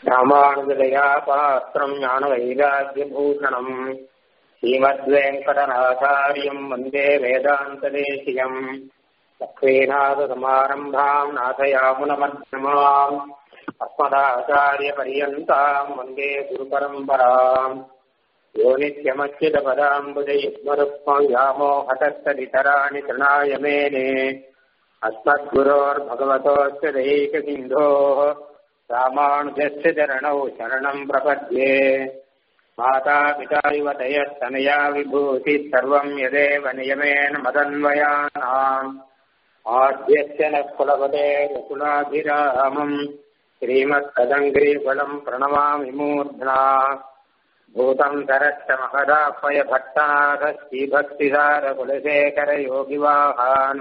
ராமானுஜதயா பாத்திரம் ஞான வைராக்கியபூஷணம் ஸ்ரீமத்வேங்கடநாதாரியம் வந்தே வேதாந்ததேசியம் லக்ஷ்மீநாதசமாரம்பாம் நாதயாமுனமध्यமாம் अस्मदाचार्यपर्यन्ताम् वन्दे गुरुपरम्पराम् यो नित्यमच्युतपदाम्बुजयुग्मरुक्मव्यामोहतस्तदितराणि तृणाय मेने अस्मद्गुरोर्भगवतोऽस्य दैकसिन्धोः रामानुजस्य चरणौ शरणम् प्रपद्ये मातापिता इव तयस्तनया विभूतिः सर्वम् यदेव नियमेन मदन्वयानाम् आद्यस्य नः कुलपते रघुनाभिरामम् श्रीमत्कदङ्ग्रीफलम् प्रणमामि मूर्ध्ना भूतम् सरश्च महदाह्वय भट्टनाथ श्रीभक्तिसारकुलशेखरयोगिवाहान्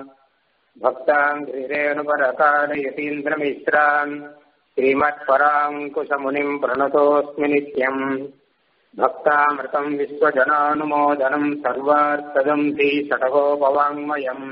भक्ताङ्घ्रिरेणुपरकालयतीन्द्रमिश्रान् श्रीमत्पराङ्कुशमुनिम् प्रणतोऽस्मि नित्यम् भक्तामृतम् विश्वजनानुमोदनम् सर्वार्थदम् श्रीषटकोपवाङ्मयम्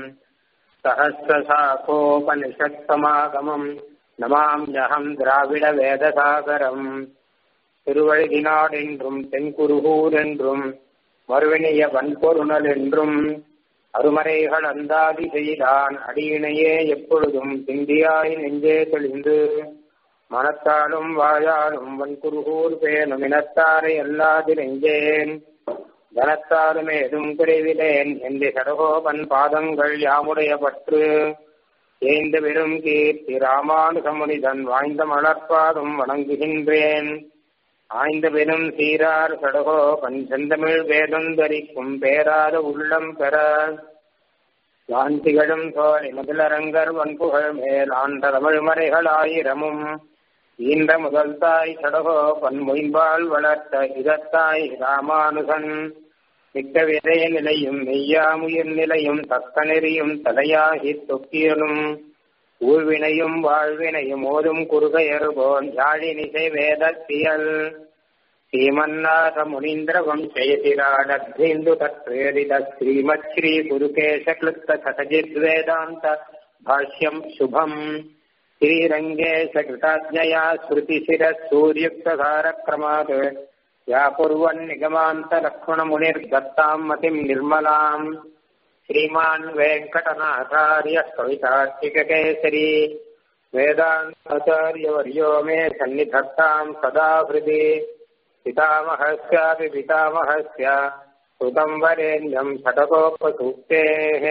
सहस्रशाखोपनिषत्समागमम् நமாம்யகம் திராவிட வேதசாகரம் திருவழுதினாட் என்றும் தென்குருகூர் என்றும் மறுவினைய வன்பொருணல் என்றும் அருமறைகள் அந்தாதி செய்தான் அடியினையே எப்பொழுதும் சிந்தியாய் நெஞ்சே தெளிந்து மனத்தாலும் வாயாலும் வன்குருகூர் பேணும் இனத்தாரை அல்லாது நெஞ்சேன் தனத்தாலும் ஏதும் குறைவிலேன் என்று சடகோபன் பாதங்கள் யாமுடைய பற்று ஏந்த பெரும் கீர்த்தி ராமானுசமுனிதன் வாய்ந்த மலர்பாதம் வணங்குகின்றேன் ஆய்ந்த பெரும் சீரார் சடகோ பஞ்சந்தமிழ் வேதம் தரிக்கும் பேராத உள்ளம் பெற சாந்திகளும் சோழி முதலரங்கர் வன்புகழ் மேல் ஆண்ட தமிழ் மறைகள் ஆயிரமும் ஈன்ற முதல் தாய் சடகோ பன்மொயம்பால் வளர்த்த இதத்தாய் ராமானுசன் மிக்க விதய நிலையும் மெய்யாமுயிர் நிலையும் தக்க நெறியும் தலையாகி தொக்கியலும் ஊழ்வினையும் வாழ்வினையும் ஓதும் குறுகையறுபோன் யாழினிசை வேதத்தியல் ஸ்ரீமன்னாத முனீந்திர வம்சயதிராடத்தேந்து தத்வேதித ஸ்ரீமத் ஸ்ரீ குருகேஷ கிருத்த சதஜித் வேதாந்த பாஷ்யம் சுபம் ஸ்ரீரங்கேஷ கிருதாஜயா ஸ்ருதிசிர சூரியுக்தகாரக்ரமாத் या कुर्वन्निगमान्तलक्ष्मणमुनिर्दत्ताम् मतिम् निर्मलाम् श्रीमान् वेङ्कटनाथार्य कवितार्थिककेसरी वेदान्ताचार्यवर्यो मे सन्निधत्ताम् सदा हृदि पितामहस्यापि पितामहस्य सुतम् वरेण्यम् षटकोपसूक्तेः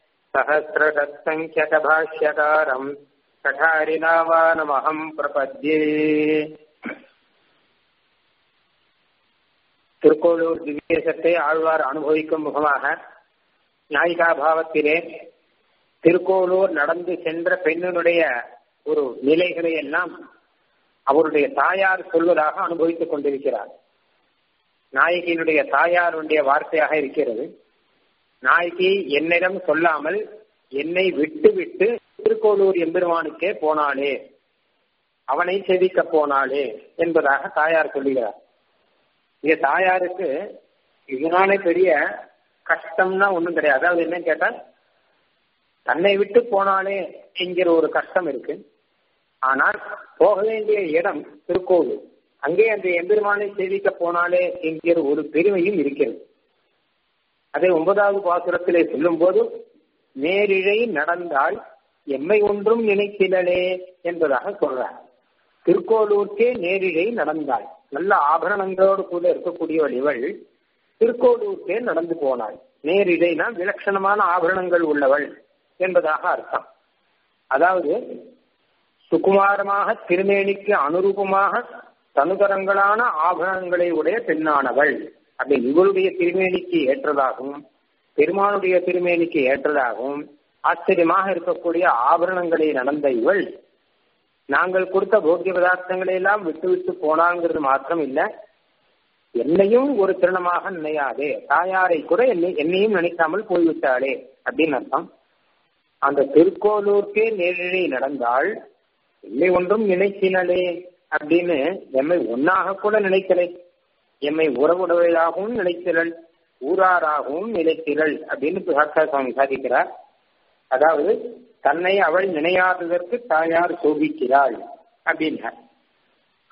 सहस्रषत्सङ्ख्यकभाष्यकारम् कठारिनावानमहम् प्रपद्ये திருக்கோளூர் திவ்யேசத்தை ஆழ்வார் அனுபவிக்கும் முகமாக நாயிகா பாவத்திலே திருக்கோளூர் நடந்து சென்ற பெண்ணினுடைய ஒரு நிலைகளை எல்லாம் அவருடைய தாயார் சொல்வதாக அனுபவித்துக் கொண்டிருக்கிறார் நாயகியினுடைய தாயாருடைய வார்த்தையாக இருக்கிறது நாயகி என்னிடம் சொல்லாமல் என்னை விட்டு விட்டு திருக்கோளூர் எம்பெருமானுக்கே போனாளே அவனை செவிக்க போனாளே என்பதாக தாயார் சொல்லுகிறார் இங்க தாயாருக்கு இதனால பெரிய கஷ்டம்னா ஒண்ணும் கிடையாது அதாவது என்னன்னு கேட்டா தன்னை விட்டு போனாலே என்கிற ஒரு கஷ்டம் இருக்கு ஆனால் போக வேண்டிய இடம் திருக்கோவில் அங்கே அந்த எம்பெருமானை சேவிக்க போனாலே என்கிற ஒரு பெருமையும் இருக்கிறது அதை ஒன்பதாவது பாசுரத்திலே சொல்லும் போது நேரிழை நடந்தால் எம்மை ஒன்றும் நினைக்கிறளே என்பதாக சொல்றார் திருக்கோளூர்க்கே நேரிழை நடந்தாள் நல்ல ஆபரணங்களோடு கூட இருக்கக்கூடியவள் இவள் திருக்கோளூர்க்கே நடந்து போனாள் நேரிடைனா விலட்சணமான ஆபரணங்கள் உள்ளவள் என்பதாக அர்த்தம் அதாவது சுகுமாரமாக திருமேனிக்கு அனுரூபமாக தனுதரங்களான ஆபரணங்களை உடைய பெண்ணானவள் அப்படி இவளுடைய திருமேனிக்கு ஏற்றதாகவும் பெருமானுடைய திருமேனிக்கு ஏற்றதாகவும் ஆச்சரியமாக இருக்கக்கூடிய ஆபரணங்களை நடந்த இவள் நாங்கள் கொடுத்த போக்கிய பதார்த்தங்களை எல்லாம் விட்டு விட்டு போனாங்கிறது மாத்திரம் இல்ல என்னையும் ஒரு திருணமாக நினையாதே தாயாரை கூட என்னை என்னையும் நினைக்காமல் போய்விட்டாளே அப்படின்னு அர்த்தம் அந்த திருக்கோலூர்க்கே நேரிழை நடந்தால் என்னை ஒன்றும் நினைக்கினளே அப்படின்னு எம்மை ஒன்னாக கூட நினைக்கலை எம்மை உறவுடையதாகவும் நினைக்கிறள் ஊராராகவும் நினைக்கிறள் அப்படின்னு சாட்சா சுவாமி சாதிக்கிறார் அதாவது தன்னை அவள் நினையாததற்கு தாயார் சோபிக்கிறாள் அப்படின்னார்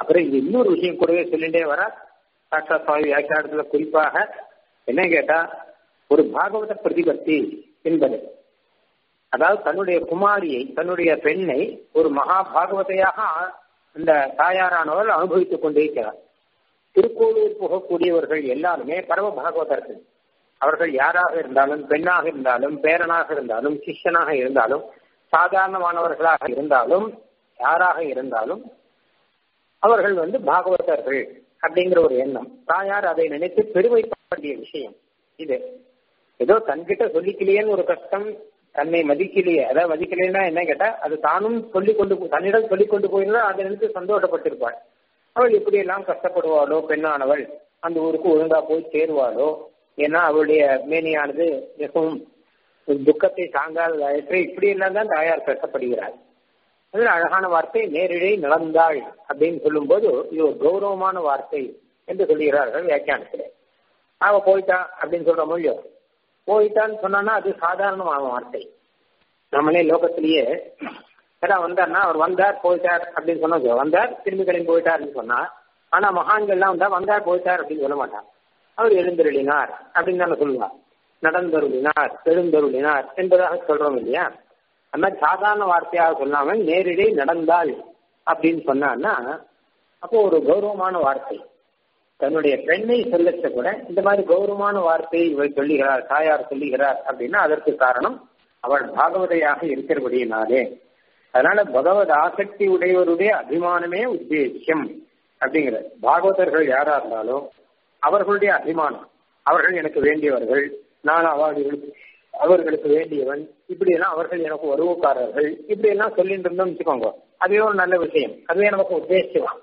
அப்புறம் இது இன்னொரு விஷயம் கூடவே சொல்லிட்டே வர சாட்சா சுவாமி வியாக்கியானத்துல குறிப்பாக என்ன கேட்டா ஒரு பாகவத பிரதிபத்தி என்பது அதாவது தன்னுடைய குமாரியை தன்னுடைய பெண்ணை ஒரு மகா பாகவதையாக அந்த தாயாரானவள் அனுபவித்துக் கொண்டிருக்கிறார் திருக்கோளூர் போகக்கூடியவர்கள் எல்லாருமே பரம பாகவதர்கள் அவர்கள் யாராக இருந்தாலும் பெண்ணாக இருந்தாலும் பேரனாக இருந்தாலும் சிஷ்யனாக இருந்தாலும் சாதாரணமானவர்களாக இருந்தாலும் யாராக இருந்தாலும் அவர்கள் வந்து பாகவதர்கள் அப்படிங்கிற ஒரு எண்ணம் தாயார் அதை நினைத்து பெருமைப்பட விஷயம் இது ஏதோ தன்கிட்ட சொல்லிக்கலையேன்னு ஒரு கஷ்டம் தன்னை மதிக்கலையே அதாவது மதிக்கலைன்னா என்ன கேட்டா அது தானும் சொல்லிக் கொண்டு தன்னிடம் சொல்லிக் கொண்டு போயிருந்தா அதை நினைத்து சந்தோஷப்பட்டிருப்பாள் அவள் எப்படி எல்லாம் கஷ்டப்படுவாளோ பெண்ணானவள் அந்த ஊருக்கு ஒழுங்கா போய் சேருவாளோ ஏன்னா அவளுடைய மேனியானது மிகவும் துக்கத்தை தாங்காததாயிற்று இப்படி எல்லாம் தான் தாயார் கஷ்டப்படுகிறாள் அதில் அழகான வார்த்தை நேரிழை நடந்தாள் அப்படின்னு சொல்லும்போது இது ஒரு கௌரவமான வார்த்தை என்று சொல்லுகிறார்கள் வியாக்கியானத்தில் அவ போயிட்டா அப்படின்னு சொல்ற மொழியோ போயிட்டான்னு சொன்னா அது சாதாரணமான வார்த்தை நம்மளே லோகத்திலேயே ஏன்னா வந்தார்னா அவர் வந்தார் போயிட்டார் அப்படின்னு சொன்னா வந்தார் திரும்பி கிளம்பி போயிட்டார்னு சொன்னா ஆனா மகான்கள்லாம் வந்தா வந்தார் போயிட்டார் அப்படின்னு சொல்ல மாட்டார் அவர் எழுந்தருளினார் அப்படின்னு தானே சொல்லுவார் நடந்தருளினார் எழுந்தருளினார் என்பதாக சொல்றோம் இல்லையா அந்த மாதிரி சாதாரண வார்த்தையாக சொல்லாமல் நேரிடை நடந்தாள் அப்படின்னு சொன்னான்னா அப்போ ஒரு கௌரவமான வார்த்தை தன்னுடைய பெண்ணை சொல்லச்ச கூட இந்த மாதிரி கௌரவமான வார்த்தையை இவள் சொல்லுகிறார் தாயார் சொல்லுகிறார் அப்படின்னா அதற்கு காரணம் அவள் பாகவதையாக இருக்கிறபடியினாலே அதனால பகவத் ஆசக்தி உடையவருடைய அபிமானமே உத்தேசியம் அப்படிங்கிற பாகவதர்கள் யாரா இருந்தாலும் அவர்களுடைய அபிமானம் அவர்கள் எனக்கு வேண்டியவர்கள் நான் அவர்களுக்கு அவர்களுக்கு வேண்டியவன் இப்படி எல்லாம் அவர்கள் எனக்கு உறவுக்காரர்கள் இப்படி எல்லாம் சொல்லிட்டு இருந்தோம் வச்சுக்கோங்க அதுவே ஒரு நல்ல விஷயம் அதுவே நமக்கு உத்தேசிக்கலாம்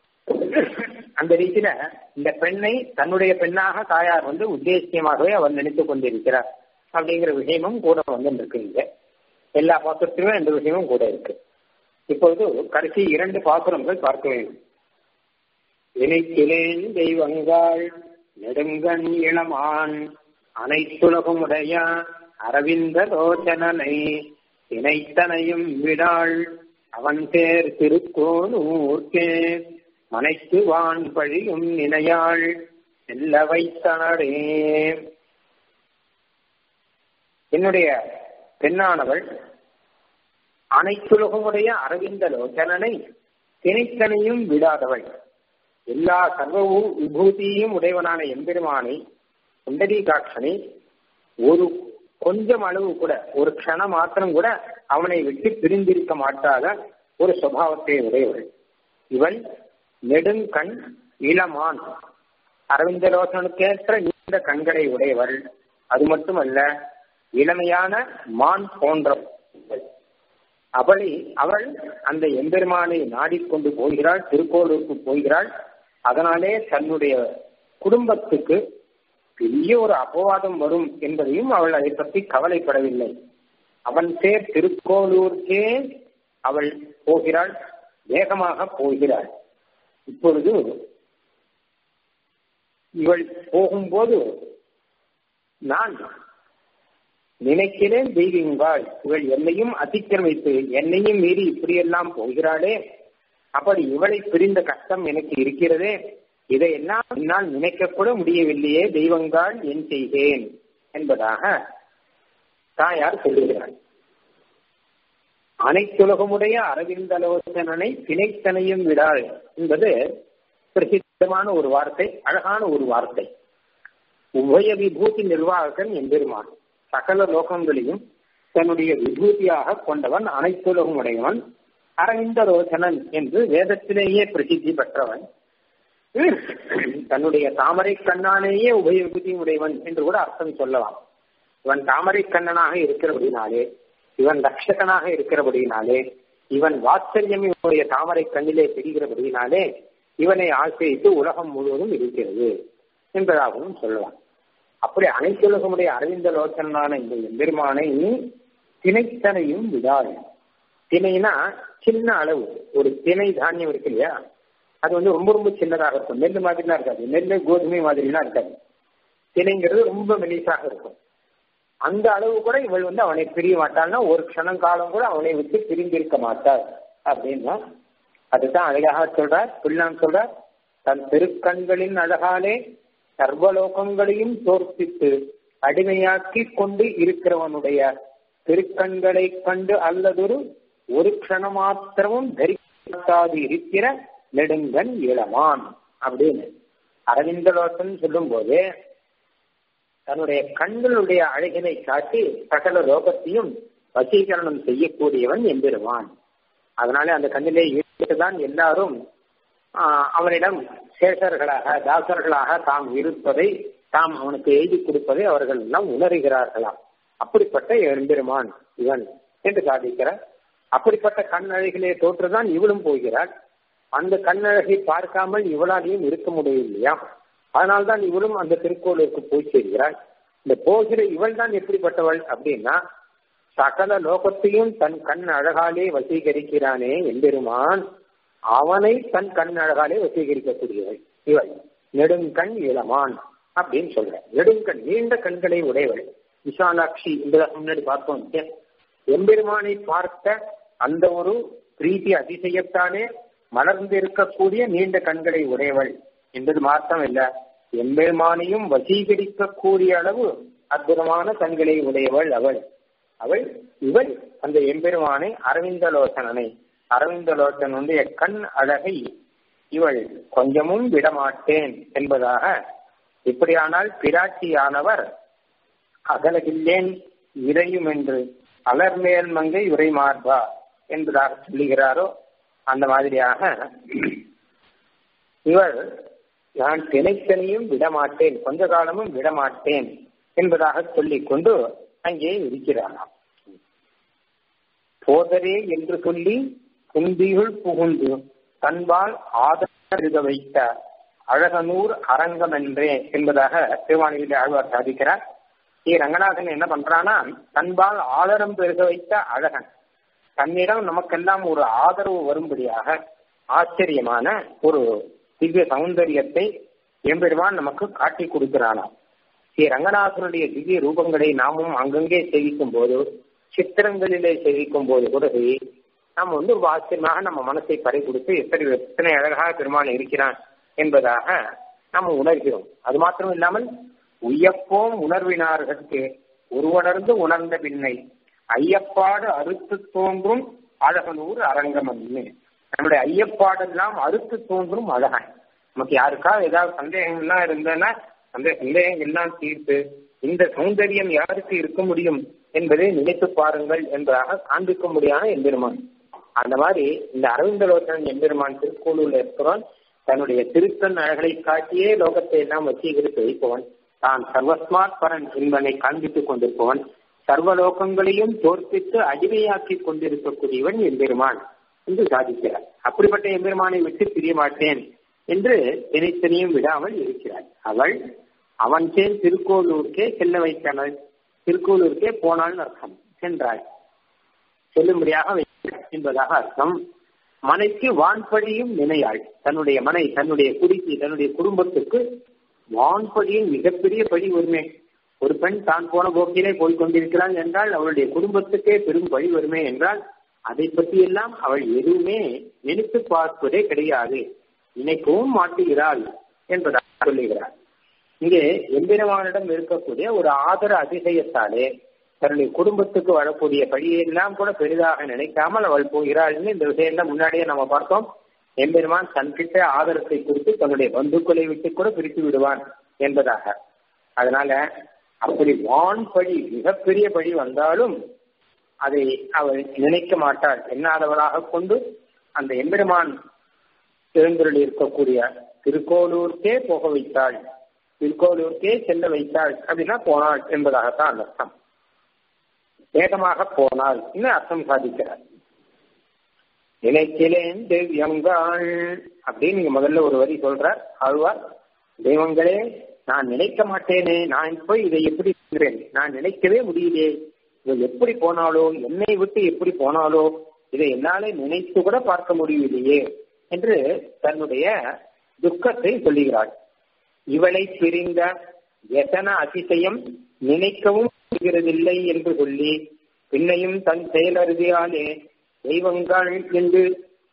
அந்த ரீதியில இந்த பெண்ணை தன்னுடைய பெண்ணாக தாயார் வந்து உத்தேசியமாகவே அவர் நினைத்துக் கொண்டிருக்கிறார் அப்படிங்கிற விஷயமும் கூட வந்து இருக்கு இங்க எல்லா பாத்திரத்திலுமே இந்த விஷயமும் கூட இருக்கு இப்பொழுது கடைசி இரண்டு பாத்திரங்கள் பார்க்க வேண்டும் இணைக்கிலேன் தெய்வங்கள் நெடுங்கண் இளமான் அனைத்துலகும் உடைய அரவிந்த லோச்சனனை இணைத்தனையும் விடாள் அவன் பேர் திருக்கோனூர்க்கே மனைத்து வான் பழியும் நினையாள் செல்ல வைத்தனடே என்னுடைய பெண்ணானவள் அனைத்துலகமுடைய அரவிந்த லோச்சனனை திணைத்தனையும் விடாதவள் எல்லா சர்வ விபூதியும் உடையவனான எம்பெருமானை சுந்தரீகாட்சனை ஒரு கொஞ்சம் அளவு கூட ஒரு க்ஷணம் மாத்திரம் கூட அவனை விட்டு பிரிந்திருக்க மாட்டாத ஒரு சுபாவத்தை உடையவள் இவள் நெடுங்கண் இளமான் அரவிந்தலோசனுக்கேற்ற நீண்ட கண்களை உடையவள் அது மட்டுமல்ல இளமையான மான் போன்றவள் அவளை அவள் அந்த எம்பெருமானை நாடிக்கொண்டு போகிறாள் திருக்கோளூருக்கு போகிறாள் அதனாலே தன்னுடைய குடும்பத்துக்கு பெரிய ஒரு அபவாதம் வரும் என்பதையும் அவள் அதை பற்றி கவலைப்படவில்லை அவன் சேர் திருக்கோளூர்க்கே அவள் போகிறாள் வேகமாக போகிறாள் இப்பொழுது இவள் போகும்போது நான் நினைக்கிறேன் தெய்வீங்காள் இவள் என்னையும் அதிக்கிரமித்து என்னையும் மீறி இப்படியெல்லாம் போகிறாளே அப்படி இவளை பிரிந்த கஷ்டம் எனக்கு இருக்கிறதே இதையெல்லாம் என்னால் நினைக்க கூட முடியவில்லையே தெய்வங்காள் என் செய்கேன் என்பதாக தாயார் சொல்லுகிறாள் அனைத்துலகமுடைய அரவிந்தலோசனனை திணைத்தனையும் விடாள் என்பது பிரசித்தமான ஒரு வார்த்தை அழகான ஒரு வார்த்தை உபய விபூதி நிர்வாகன் எம்பெருமான் சகல லோகங்களையும் தன்னுடைய விபூதியாக கொண்டவன் அனைத்துலகம் உடையவன் அரவிந்த ரோசனன் என்று வேதத்திலேயே பிரசித்தி பெற்றவன் தன்னுடைய தாமரை கண்ணாலேயே உபய விபூதி உடையவன் என்று கூட அர்த்தம் சொல்லலாம் இவன் தாமரை கண்ணனாக இருக்கிறபடினாலே இவன் ரட்சகனாக இருக்கிறபடினாலே இவன் வாத்சல்யம் இவனுடைய தாமரை கண்ணிலே தெரிகிறபடினாலே இவனை ஆசிரித்து உலகம் முழுவதும் இருக்கிறது என்பதாகவும் சொல்லலாம் அப்படி அனைத்துலகமுடைய அரவிந்த லோச்சனான இந்த எம்பெருமானை திணைத்தனையும் விடாது திணைனா சின்ன அளவு ஒரு திணை தானியம் இருக்கு இல்லையா அது வந்து ரொம்ப ரொம்ப சின்னதாக இருக்கும் நெல் மாதிரிலாம் இருக்காது நெல் கோதுமை மாதிரிலாம் இருக்காது திணைங்கிறது ரொம்ப மெலிசாக இருக்கும் அந்த அளவு கூட இவள் வந்து அவனை பிரிய மாட்டாள்னா ஒரு க்ஷணம் காலம் கூட அவனை விட்டு பிரிந்திருக்க மாட்டாள் அப்படின்னா அதுதான் அழகாக சொல்றார் பிள்ளான் சொல்றார் தன் திருக்கண்களின் அழகாலே சர்வலோகங்களையும் தோற்பித்து அடிமையாக்கி கொண்டு இருக்கிறவனுடைய திருக்கண்களை கண்டு அல்லதொரு ஒரு க்ஷணமாத்திரமும் தரிக்காது இருக்கிற நெடுங்கன் இளமான் அப்படின்னு அரவிந்தலோசன் சொல்லும் போது தன்னுடைய கண்களுடைய அழகினை காட்டி சகல லோகத்தையும் வசீகரணம் செய்யக்கூடியவன் எம்பெருவான் அதனால அந்த கண்ணிலே ஈடுதான் எல்லாரும் அவனிடம் சேஷர்களாக தாசர்களாக தாம் இருப்பதை தாம் அவனுக்கு எழுதி கொடுப்பதை அவர்கள் எல்லாம் உணர்கிறார்களாம் அப்படிப்பட்ட எம்பெருமான் இவன் என்று சாதிக்கிறார் அப்படிப்பட்ட கண் அழகிலே தோற்றுதான் இவளும் போகிறாள் அந்த கண்ணழகை பார்க்காமல் இவளாலையும் இருக்க முடியலையா அதனால்தான் இவளும் அந்த திருக்கோளுக்கு போய் சேர்கிறாள் இந்த போகிற இவள் தான் எப்படிப்பட்டவள் அப்படின்னா சகல லோகத்தையும் தன் கண் அழகாலே வசீகரிக்கிறானே எம்பெருமான் அவனை தன் கண் அழகாலே வசீகரிக்கக்கூடியவள் இவள் நெடுங்கண் இளமான் அப்படின்னு சொல்ற நெடுங்கண் நீண்ட கண்களை உடையவள் விஷாலாட்சி என்பதாக முன்னாடி பார்த்தோம் எம்பெருமானை பார்த்த அந்த ஒரு பிரீத்தி அதிசயத்தானே மலர்ந்திருக்கக்கூடிய நீண்ட கண்களை உடையவள் என்பது மாத்திரம் இல்ல எம்பெருமானையும் வசீகரிக்கக்கூடிய அளவு அற்புதமான கண்களை உடையவள் அவள் அவள் இவள் அந்த எம்பெருமானை அரவிந்தலோசனனை அரவிந்தலோசனுடைய கண் அழகை இவள் கொஞ்சமும் விடமாட்டேன் என்பதாக இப்படியானால் பிராட்சியானவர் அகலகில்லேன் இறையும் என்று அலர்மேல் மங்கை உரை மார்பா என்பதாக சொல்லுகிறாரோ அந்த மாதிரியாக இவர் நான் திணைத்தனையும் விடமாட்டேன் கொஞ்ச காலமும் விடமாட்டேன் என்பதாக சொல்லிக் கொண்டு அங்கே இருக்கிறாராம் போதரே என்று சொல்லி குந்தியுள் புகுந்து தன்பால் ஆதரக வைத்த அழகனூர் அரங்கம் என்றே என்பதாக திருவாணியில் ஆழ்வார் சாதிக்கிறார் ஸ்ரீ ரங்கநாதன் என்ன பண்றானா தன்பால் ஆதரம் பெருக வைத்த அழகன் தன்னிடம் நமக்கெல்லாம் ஒரு ஆதரவு வரும்படியாக ஆச்சரியமான ஒரு திவ்ய சௌந்தரியத்தை எம்பெருமான் நமக்கு காட்டி கொடுக்கிறானாம் ஸ்ரீ ரங்கநாதனுடைய திவ்ய ரூபங்களை நாமும் அங்கங்கே சேவிக்கும் போது சித்திரங்களிலே சேவிக்கும் போது கூட நாம் வந்து ஆச்சரியமாக நம்ம மனசை பறி கொடுத்து எத்தனை எத்தனை அழகாக பெருமான் இருக்கிறான் என்பதாக நாம் உணர்கிறோம் அது மாத்திரம் இல்லாமல் உயப்போம் உணர்வினார்களுக்கு உருவணர்ந்து உணர்ந்த பின்னை ஐயப்பாடு அறுத்து தோன்றும் அழகனூர் அரங்கமன்னு நம்முடைய ஐயப்பாடெல்லாம் அறுத்து தோன்றும் அழகன் நமக்கு யாருக்கா ஏதாவது சந்தேகங்கள்லாம் இருந்ததுன்னா அந்த சந்தேகங்கள்லாம் தீர்த்து இந்த சௌந்தரியம் யாருக்கு இருக்க முடியும் என்பதை நினைத்து பாருங்கள் என்பதாக காண்பிக்க முடியாத எம்பெருமான் அந்த மாதிரி இந்த அரவிந்தலோசனன் எம்பெருமான் திருக்கோளூர்ல இருக்கிறவன் தன்னுடைய திருத்தன் அழகளை காட்டியே லோகத்தை எல்லாம் வசீகரித்து வைப்பவன் தான் சர்வஸ்மார்ட் பரன் என்பனை காண்பித்துக் கொண்டிருப்பவன் சர்வலோகங்களையும் தோற்பித்து அடிமையாக்கி கொண்டிருக்கக்கூடியவன் எம்பெருமான் என்று சாதிக்கிறார் அப்படிப்பட்ட எம்பெருமானை விட்டு பிரிய மாட்டேன் என்று தினைத்தனையும் விடாமல் இருக்கிறாள் அவள் அவன் சேர் திருக்கோளூருக்கே செல்ல வைத்தனள் திருக்கோளூருக்கே போனாள் அர்த்தம் சென்றாள் செல்லும்படியாக என்பதாக அர்த்தம் மனைக்கு வான்படியும் நினையாள் தன்னுடைய மனை தன்னுடைய குடிக்கு தன்னுடைய குடும்பத்துக்கு வான்படியும் மிகப்பெரிய படி வருமே ஒரு பெண் தான் போன போக்கிலே போய் கொண்டிருக்கிறாள் என்றால் அவளுடைய குடும்பத்துக்கே பெரும் பழி வருமே என்றால் அதை பற்றி எல்லாம் அவள் எதுவுமே நினைத்து பார்ப்பதே கிடையாது நினைக்கவும் மாட்டுகிறாள் என்பதாக சொல்லுகிறார் இங்கே எம்பெருமானிடம் இருக்கக்கூடிய ஒரு ஆதர அதிசயத்தாலே தன்னுடைய குடும்பத்துக்கு வரக்கூடிய பழியெல்லாம் கூட பெரிதாக நினைக்காமல் அவள் போகிறாள்னு இந்த விஷயம் முன்னாடியே நம்ம பார்த்தோம் எம்பெருமான் தன்கிட்ட ஆதரத்தை கொடுத்து தன்னுடைய பந்துக்களை விட்டு கூட பிரித்து விடுவான் என்பதாக அதனால அப்படி வான் பழி மிகப்பெரிய பழி வந்தாலும் அதை அவள் நினைக்க மாட்டாள் எண்ணாதவளாக கொண்டு அந்த எம்பெருமான் எழுந்தருள் இருக்கக்கூடிய திருக்கோளூருக்கே போக வைத்தாள் திருக்கோளூருக்கே செல்ல வைத்தாள் அப்படின்னா போனாள் என்பதாகத்தான் அர்த்தம் வேகமாக போனாள் இன்னும் அர்த்தம் சாதிக்கிறார் நினைக்கிறேன் தெய்வங்கள் அப்படின்னு நீங்க முதல்ல ஒரு வரி சொல்றார் ஆழ்வார் தெய்வங்களே நான் நினைக்க மாட்டேனே நான் போய் இதை எப்படி செய்கிறேன் நான் நினைக்கவே முடியலையே இவள் எப்படி போனாலோ என்னை விட்டு எப்படி போனாலோ இதை என்னாலே நினைத்து கூட பார்க்க முடியலையே என்று தன்னுடைய துக்கத்தை சொல்லுகிறாள் இவளை பிரிந்த எத்தன அதிசயம் நினைக்கவும் முடிகிறதில்லை என்று சொல்லி பின்னையும் தன் செயலறுதியாலே தெய்வங்கள் என்று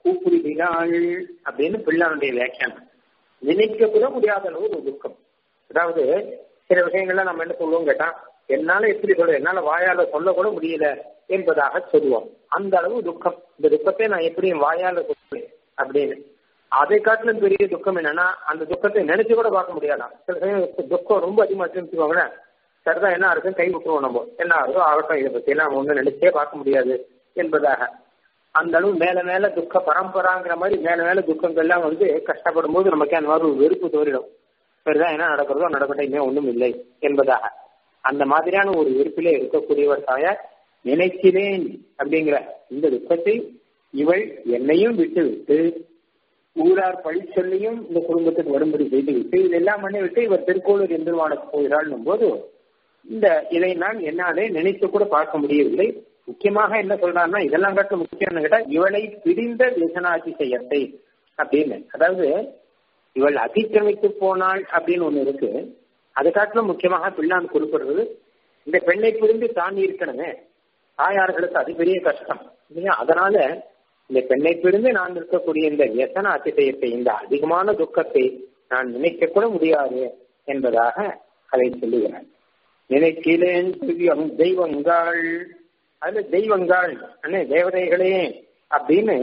கூப்பிடுகிறாள் அப்படின்னு பிள்ளானுடைய வியாக்கியானம் நினைக்க கூட முடியாத அளவு ஒரு துக்கம் அதாவது சில விஷயங்கள்ல நம்ம என்ன சொல்லுவோம் கேட்டா என்னால எப்படி சொல்ல என்னால வாயால சொல்ல கூட முடியல என்பதாக சொல்லுவோம் அந்த அளவு துக்கம் இந்த துக்கத்தை நான் எப்படி என் வாயால சொல்லுவேன் அப்படின்னு அதை காட்டிலும் பெரிய துக்கம் என்னன்னா அந்த துக்கத்தை நினைச்சு கூட பார்க்க முடியாதான் சில சமயம் துக்கம் ரொம்ப அதிகமா வச்சுக்கோங்களேன் சரிதான் என்ன இருக்கும் கை விட்டுருவோம் நம்ம என்ன ஆகுதோ ஆகட்டும் இதை பத்தி எல்லாம் ஒன்றும் நினைச்சே பார்க்க முடியாது என்பதாக அந்த அளவு மேல மேல துக்க பரம்பராங்கிற மாதிரி மேல மேல துக்கங்கள்லாம் வந்து கஷ்டப்படும் போது நமக்கு அந்த மாதிரி ஒரு வெறுப்பு தோறிடும் சரிதான் என்ன நடக்கிறதோ நடக்கட்டும் இனிமே ஒன்றும் இல்லை என்பதாக அந்த மாதிரியான ஒரு வெறுப்பிலே இருக்கக்கூடியவர் தாயார் நினைக்கிறேன் அப்படிங்கிற இந்த துக்கத்தை இவள் என்னையும் விட்டு விட்டு ஊரார் பழி சொல்லியும் இந்த குடும்பத்துக்கு வரும்படி செய்து விட்டு இதெல்லாம் பண்ணி விட்டு இவர் திருக்கோளூர் எந்திரவானுக்கு போகிறாள் போது இந்த இதை நான் என்னாலே நினைத்து கூட பார்க்க முடியவில்லை முக்கியமாக என்ன சொல்றாருன்னா இதெல்லாம் காட்ட முக்கியம் கேட்டா இவளை பிரிந்த விசனாதிசயத்தை அப்படின்னு அதாவது இவள் அதிக்கிரமித்து போனாள் அப்படின்னு ஒண்ணு இருக்கு அது காட்டிலும் முக்கியமாக பிள்ளான் குறிப்பிடுறது இந்த பெண்ணை பிரிந்து தான் இருக்கணுமே தாயார்களுக்கு அது பெரிய கஷ்டம் இல்லையா அதனால இந்த பெண்ணை பிரிந்து நான் இருக்கக்கூடிய இந்த வியசன அதிசயத்தை இந்த அதிகமான துக்கத்தை நான் நினைக்க கூட முடியாது என்பதாக அதை சொல்லுகிறார் நினைக்கிறேன் திவ்யம் தெய்வங்கள் அதுல தெய்வங்கள் அண்ணே தேவதைகளே அப்படின்னு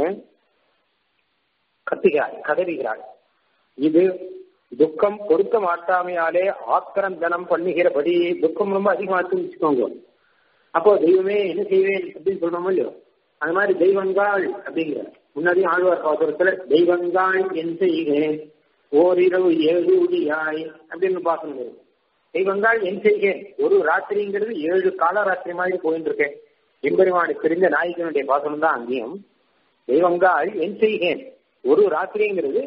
கத்துகிறாள் கதறுகிறாள் இது துக்கம் பொருத்த மாட்டாமையாலே ஆக்கிரந்தனம் பண்ணுகிறபடி துக்கம் ரொம்ப அதிகமா வச்சுக்கோங்க அப்போ தெய்வமே என்ன செய்வேன் அப்படின்னு சொல்றோமோ இல்லையோ அது மாதிரி தெய்வங்கள் அப்படிங்கிற முன்னாடி ஆழ்வார் பாசுரத்துல தெய்வங்கள் என் செய்கிறேன் ஓரிரவு ஏழு உடியாய் அப்படின்னு பாக்கணும் தெய்வங்கள் என் செய்கிறேன் ஒரு ராத்திரிங்கிறது ஏழு கால ராத்திரி மாதிரி போயிட்டு இருக்கேன் எம்பெருமானை தெரிஞ்ச நாயகனுடைய பாசனம் தான் அங்கேயும் தெய்வங்கள் என் செய்கிறேன் ஒரு ராத்திரிங்கிறது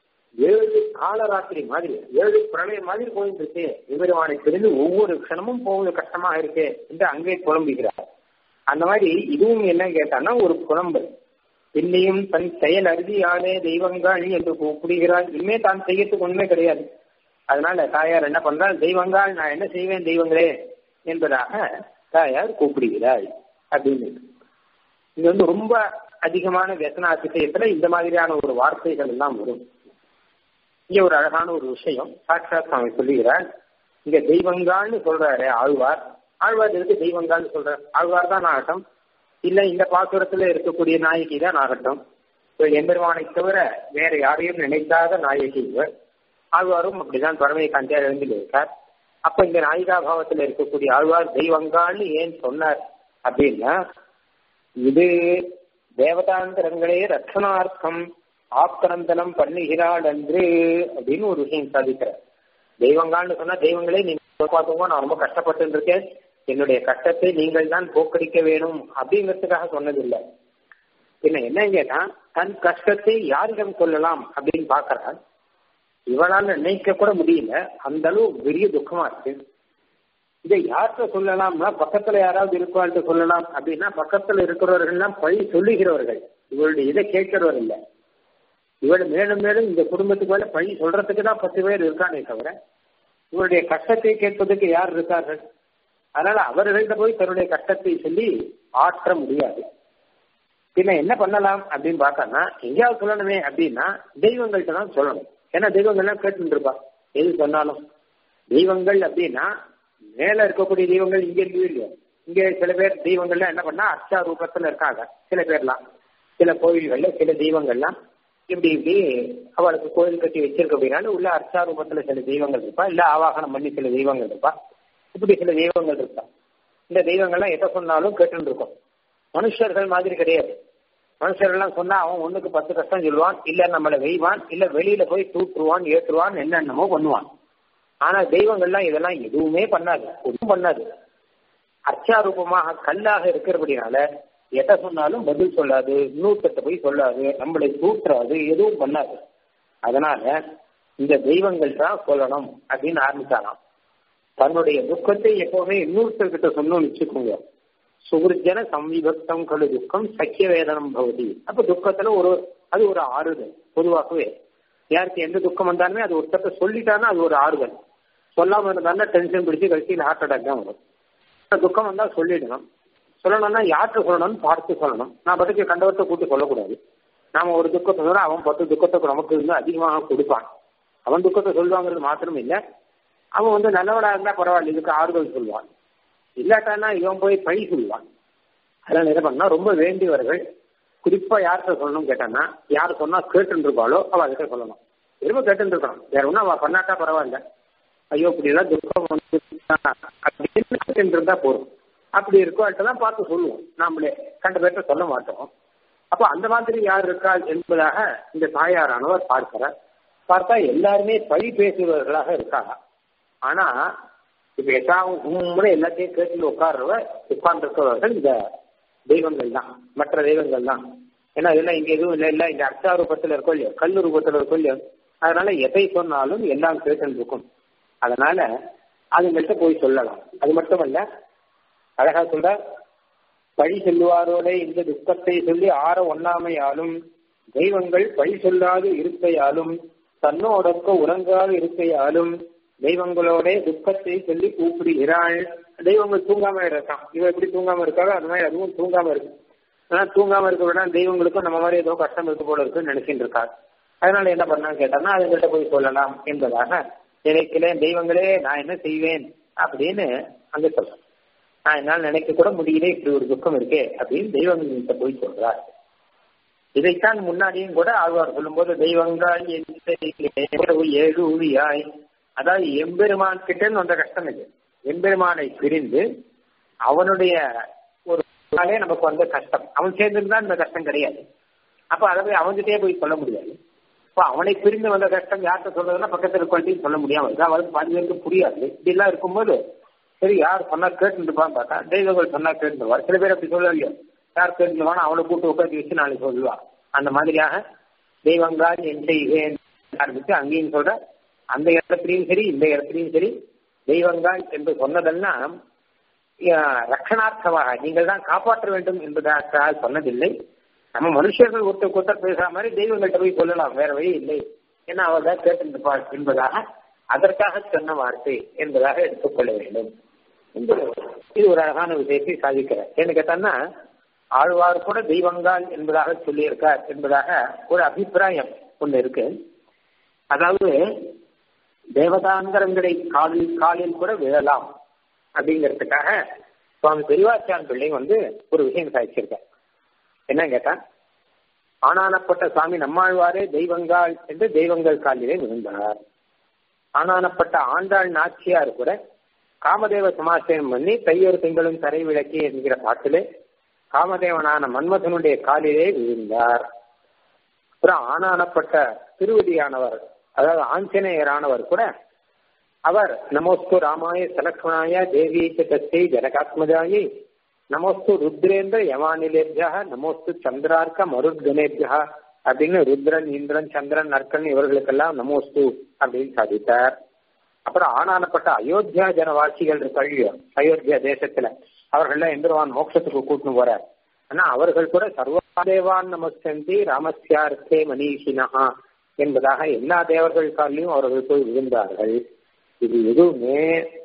ஏழு கால ராத்திரி மாதிரி ஏழு பிரளயம் மாதிரி போயிட்டு இருக்கு எம்பெருமானை தெரிந்து ஒவ்வொரு க்ஷணமும் போவது கஷ்டமாக இருக்கு என்று அங்கே புலம்புகிறார் அந்த மாதிரி இதுவும் என்ன கேட்டான்னா ஒரு புலம்பல் பின்னையும் தன் செயல் அருதியாலே தெய்வங்கள் என்று கூப்பிடுகிறாள் இனிமே தான் செய்யறதுக்கு ஒண்ணுமே கிடையாது அதனால தாயார் என்ன பண்றாள் தெய்வங்கள் நான் என்ன செய்வேன் தெய்வங்களே என்பதாக தாயார் கூப்பிடுகிறாள் அப்படின்னு இது வந்து ரொம்ப அதிகமான व्यसன அதிசயத்துல இந்த மாதிரியான ஒரு வார்த்தைகள் எல்லாம் வரும் இங்க ஒரு அழகான ஒரு விஷயம் சாட்சாத் சுவாமி சொல்லுகிறார் இங்க தெய்வங்கள்னு சொல்றாரு ஆழ்வார் ஆழ்வார் இருக்கு தெய்வங்கள்னு சொல்றாரு ஆழ்வார் தான் ஆகட்டும் இல்ல இந்த பாசுரத்துல இருக்கக்கூடிய நாயகி தான் ஆகட்டும் எம்பெருமானை தவிர வேற யாரையும் நினைக்காத நாயகி இவர் ஆழ்வாரும் அப்படிதான் பரமையை காந்தியார் எழுந்திருக்கார் அப்ப இந்த நாயிகா பாவத்துல இருக்கக்கூடிய ஆழ்வார் தெய்வங்கான்னு ஏன் சொன்னார் அப்படின்னா இது தேவதாந்திரங்களே ரட்சணார்த்தம் ஆக்கிரந்தனம் பண்ணுகிறாள் என்று அப்படின்னு ஒரு விஷயம் சாதிக்கிறார் தெய்வங்கான்னு சொன்னா தெய்வங்களே நீங்க பார்த்துக்கோ நான் ரொம்ப கஷ்டப்பட்டு இருக்கேன் என்னுடைய கஷ்டத்தை நீங்கள் தான் போக்கடிக்க வேணும் அப்படிங்கிறதுக்காக சொன்னதில்லை பின்ன என்ன கேட்டா தன் கஷ்டத்தை யாரிடம் சொல்லலாம் அப்படின்னு பாக்குறாள் இவளால் நினைக்க கூட முடியல அந்த அளவு பெரிய துக்கமா இருக்கு இதை யார்கிட்ட சொல்லலாம்னா பக்கத்துல யாராவது இருக்காள்கிட்ட சொல்லலாம் அப்படின்னா பக்கத்துல இருக்கிறவர்கள்லாம் பழி சொல்லுகிறவர்கள் இவளுடைய இதை கேட்கிறவர் இல்லை இவள் மேலும் மேலும் இந்த குடும்பத்துக்கு மேல பழி சொல்றதுக்கு தான் பத்து பேர் இருக்கானே தவிர இவருடைய கஷ்டத்தை கேட்பதற்கு யார் இருக்கார்கள் அதனால அவர்கள்ட்ட போய் தன்னுடைய கஷ்டத்தை சொல்லி ஆற்ற முடியாது பின்ன என்ன பண்ணலாம் அப்படின்னு பார்த்தான்னா எங்கேயாவது சொல்லணுமே அப்படின்னா தெய்வங்கள்ட்ட தான் சொல்லணும் ஏன்னா தெய்வங்கள்லாம் கேட்டு இருப்பா எது சொன்னாலும் தெய்வங்கள் அப்படின்னா மேல இருக்கக்கூடிய தெய்வங்கள் இங்க இருக்கு இல்லையோ இங்க சில பேர் தெய்வங்கள்லாம் என்ன பண்ணா அர்ச்சா ரூபத்துல இருக்காங்க சில பேர்லாம் சில கோயில்கள்ல சில தெய்வங்கள்லாம் இப்படி இப்படி அவளுக்கு கோயில் கட்டி வச்சிருக்க அப்படின்னாலும் உள்ள அர்ச்சா ரூபத்துல சில தெய்வங்கள் இருப்பா இல்ல ஆவாகனம் பண்ணி சில தெய்வங்கள் இருப்பா இப்படி சில தெய்வங்கள் இருக்கா இந்த தெய்வங்கள்லாம் எதை சொன்னாலும் கேட்டுன்னு இருக்கும் மனுஷர்கள் மாதிரி கிடையாது மனுஷர்கள்லாம் சொன்னா அவன் ஒண்ணுக்கு பத்து கஷ்டம் சொல்லுவான் இல்ல நம்மளை வெய்வான் இல்ல வெளியில போய் தூற்றுவான் ஏற்றுவான் என்னென்னமோ பண்ணுவான் ஆனா தெய்வங்கள்லாம் இதெல்லாம் எதுவுமே பண்ணாது ஒன்றும் பண்ணாது அர்ச்சாரூபமாக கல்லாக இருக்கிறபடினால எதை சொன்னாலும் பதில் சொல்லாது இன்னொருத்த போய் சொல்லாது நம்மளை தூற்றாது எதுவும் பண்ணாது அதனால இந்த தெய்வங்கள் தான் சொல்லணும் அப்படின்னு ஆரம்பிச்சாலாம் தன்னுடைய துக்கத்தை எப்பவுமே இன்னொருத்தர்கிட்ட சொன்னோம்னு வச்சுக்கோங்க சுகிருஜன சம்விபக்தம் கழு துக்கம் சக்கிய வேதனம் பகுதி அப்ப துக்கத்துல ஒரு அது ஒரு ஆறுதல் பொதுவாகவே யாருக்கு எந்த துக்கம் வந்தாலுமே அது ஒருத்தட்ட சொல்லிட்டானா அது ஒரு ஆறுதல் சொல்லாம இருந்தாலும் டென்ஷன் பிடிச்சு கழிச்சு ஹார்ட் அட்டாக் தான் வரும் துக்கம் வந்தா சொல்லிடணும் சொல்லணும்னா யார்கிட்ட சொல்லணும்னு பார்த்து சொல்லணும் நான் பட்டுக்கு கண்டவர்கிட்ட கூட்டி சொல்லக்கூடாது நாம ஒரு துக்கத்தை சொல்ல அவன் பத்து துக்கத்தை நமக்கு இன்னும் அதிகமாக கொடுப்பான் அவன் துக்கத்தை சொல்லுவாங்கிறது மாத்திரம் இல்லை அவன் வந்து நல்லவனா இருந்தா பரவாயில்ல இதுக்கு ஆறுதல் சொல்லுவான் இல்லாட்டானா இவன் போய் பழி சொல்லுவான் அதெல்லாம் என்ன பண்ணா ரொம்ப வேண்டியவர்கள் குறிப்பா யார்கிட்ட சொல்லணும் கேட்டான்னா யார் சொன்னா கேட்டு இருப்பாளோ அவ கிட்ட சொல்லணும் திரும்ப கேட்டு இருக்கணும் வேற ஒன்றும் அவ பண்ணாட்டா பரவாயில்ல ஐயோ இப்படி எல்லாம் துக்கம் வந்து அப்படின்னு கேட்டு இருந்தா போதும் அப்படி இருக்கோட்டெல்லாம் பார்த்து சொல்லுவோம் நாமளே கண்ட பேர்ட்ட சொல்ல மாட்டோம் அப்போ அந்த மாதிரி யார் இருக்காள் என்பதாக இந்த தாயாரானவர் பார்க்கிறார் பார்த்தா எல்லாருமே பழி பேசுபவர்களாக இருக்காங்க ஆனா இப்ப எட்டாவும் உண்மையை எல்லாத்தையும் கேட்டு உட்கார்றவ உட்கார்ந்துருக்கிறவர்கள் இந்த தெய்வங்கள் தான் மற்ற தெய்வங்கள் தான் ஏன்னா இதெல்லாம் இங்க எதுவும் இல்லை இல்லை இந்த அர்ச்சா ரூபத்தில் இருக்கோ இல்லையோ கல் ரூபத்தில் இருக்கோ இல்லையோ அதனால எதை சொன்னாலும் எல்லாம் கேட்டு இருக்கும் அதனால அதுங்கள்ட்ட போய் சொல்லலாம் அது மட்டுமல்ல அழகா சொல்ற பழி சொல்லுவாரோட இந்த துக்கத்தை சொல்லி ஆற ஒண்ணாமையாலும் தெய்வங்கள் பழி சொல்லாது இருக்கையாலும் தன்னோடக்க உறங்காது இருக்கையாலும் தெய்வங்களோட துக்கத்தை சொல்லி கூப்பிடுகிறாள் தெய்வங்கள் தூங்காம இருக்கான் இவ எப்படி தூங்காம இருக்காளோ அது மாதிரி அதுவும் தூங்காம இருக்கு ஆனா தூங்காம இருக்க விட தெய்வங்களுக்கும் நம்ம மாதிரி ஏதோ கஷ்டம் இருக்கு போல இருக்குன்னு நினைச்சிட்டு இருக்காள் அதனால என்ன பண்ணான்னு கேட்டான்னா அதுகிட்ட போய் சொல்லலாம் என்பதாக நினைக்கிறேன் தெய்வங்களே நான் என்ன செய்வேன் அப்படின்னு அங்க சொல்றேன் நான் என்னால் நினைக்க கூட முடியல இப்படி ஒரு துக்கம் இருக்கே அப்படின்னு தெய்வங்கள்கிட்ட போய் சொல்றார் இதைத்தான் முன்னாடியும் கூட ஆழ்வார் சொல்லும்போது தெய்வங்கள் ஏழு ஊழியாய் அதாவது எம்பெருமான் கிட்ட வந்த கஷ்டம் இது எம்பெருமானை பிரிந்து அவனுடைய ஒரு நாளே நமக்கு வந்த கஷ்டம் அவன் சேர்ந்திருந்தா இந்த கஷ்டம் கிடையாது அப்ப அதை போய் அவன்கிட்டயே போய் சொல்ல முடியாது இப்போ அவனை பிரிந்து வந்த கஷ்டம் யார்கிட்ட சொல்றதுன்னா பக்கத்தில் இருக்கவன்ட்டையும் சொல்ல முடியாம இருக்கு அவருக்கு பாதி பேருக்கு புரியாது இப்படிலாம் இருக்கும்போது சரி யார் சொன்னா கேட்டுருப்பான்னு பார்த்தா தெய்வங்கள் சொன்னா கேட்டுருவார் சில பேர் அப்படி சொல்லலையோ யார் கேட்டுருவானோ அவனை கூட்டு உட்காந்து வச்சு நாளைக்கு சொல்லுவா அந்த மாதிரியாக தெய்வங்கள் என் செய்வேன் ஆரம்பிச்சு அங்கேயும் சொல்ற அந்த இடத்துலையும் சரி இந்த இடத்துலையும் சரி தெய்வங்கள் என்று சொன்னதெல்லாம் ரட்சணார்த்தமாக நீங்கள் தான் காப்பாற்ற வேண்டும் என்பதாக சொன்னதில்லை நம்ம மனுஷர்கள் ஒருத்தர் ஒருத்தர் பேசுற மாதிரி தெய்வங்கள்ட்ட போய் சொல்லலாம் வேற வழி இல்லை ஏன்னா அவர் தான் கேட்டிருப்பாள் என்பதாக அதற்காக சொன்ன வார்த்தை என்பதாக எடுத்துக்கொள்ள வேண்டும் இது ஒரு அழகான விஷயத்தை சாதிக்கிறார் என்ன கேட்டான்னா ஆழ்வார் கூட தெய்வங்கள் என்பதாக சொல்லியிருக்கார் என்பதாக ஒரு அபிப்பிராயம் ஒன்று இருக்கு அதாவது தேவதாந்தரங்களை காலில் காலில் கூட விழலாம் அப்படிங்கிறதுக்காக சுவாமி பெரியவாச்சான் பிள்ளை வந்து ஒரு விஷயம் சாதிச்சிருக்கார் என்ன கேட்டா ஆனானப்பட்ட சுவாமி நம்மாழ்வாரே தெய்வங்கள் என்று தெய்வங்கள் காலிலே விழுந்தார் ஆனானப்பட்ட ஆண்டாள் நாச்சியார் கூட காமதேவ சமாசயம் பண்ணி தையொரு திங்களும் தரை விளக்கி என்கிற பாட்டிலே காமதேவனான மன்மதனுடைய காலிலே விழுந்தார் அப்புறம் ஆனானப்பட்ட திருவதியானவர் அதாவது ஆஞ்சநேயரானவர் கூட அவர் நமோஸ்து ராமாய சலக்ஷணாய தேவி தத்தை ஜனகாத்மஜாயி நமோஸ்து ருத்ரேந்திர யமானிலேபியா நமோஸ்து சந்திரார்க்க மருத்கணேபியா அப்படின்னு ருத்ரன் இந்திரன் சந்திரன் நற்கன் இவர்களுக்கெல்லாம் நமோஸ்து அப்படின்னு சாதித்தார் அப்புறம் ஆனானப்பட்ட அயோத்தியா ஜனவாசிகள் கழிவு அயோத்தியா தேசத்துல அவர்கள்லாம் எந்திரவான் மோட்சத்துக்கு கூட்டின்னு போறார் ஆனா அவர்கள் கூட சர்வதேவான் நமஸ்கந்தி ராமஸ்யார்த்தே மனிஷினஹா என்பதாக எல்லா தேவர்கள் காலிலும் அவர்கள் போய் விழுந்தார்கள் இது எதுவுமே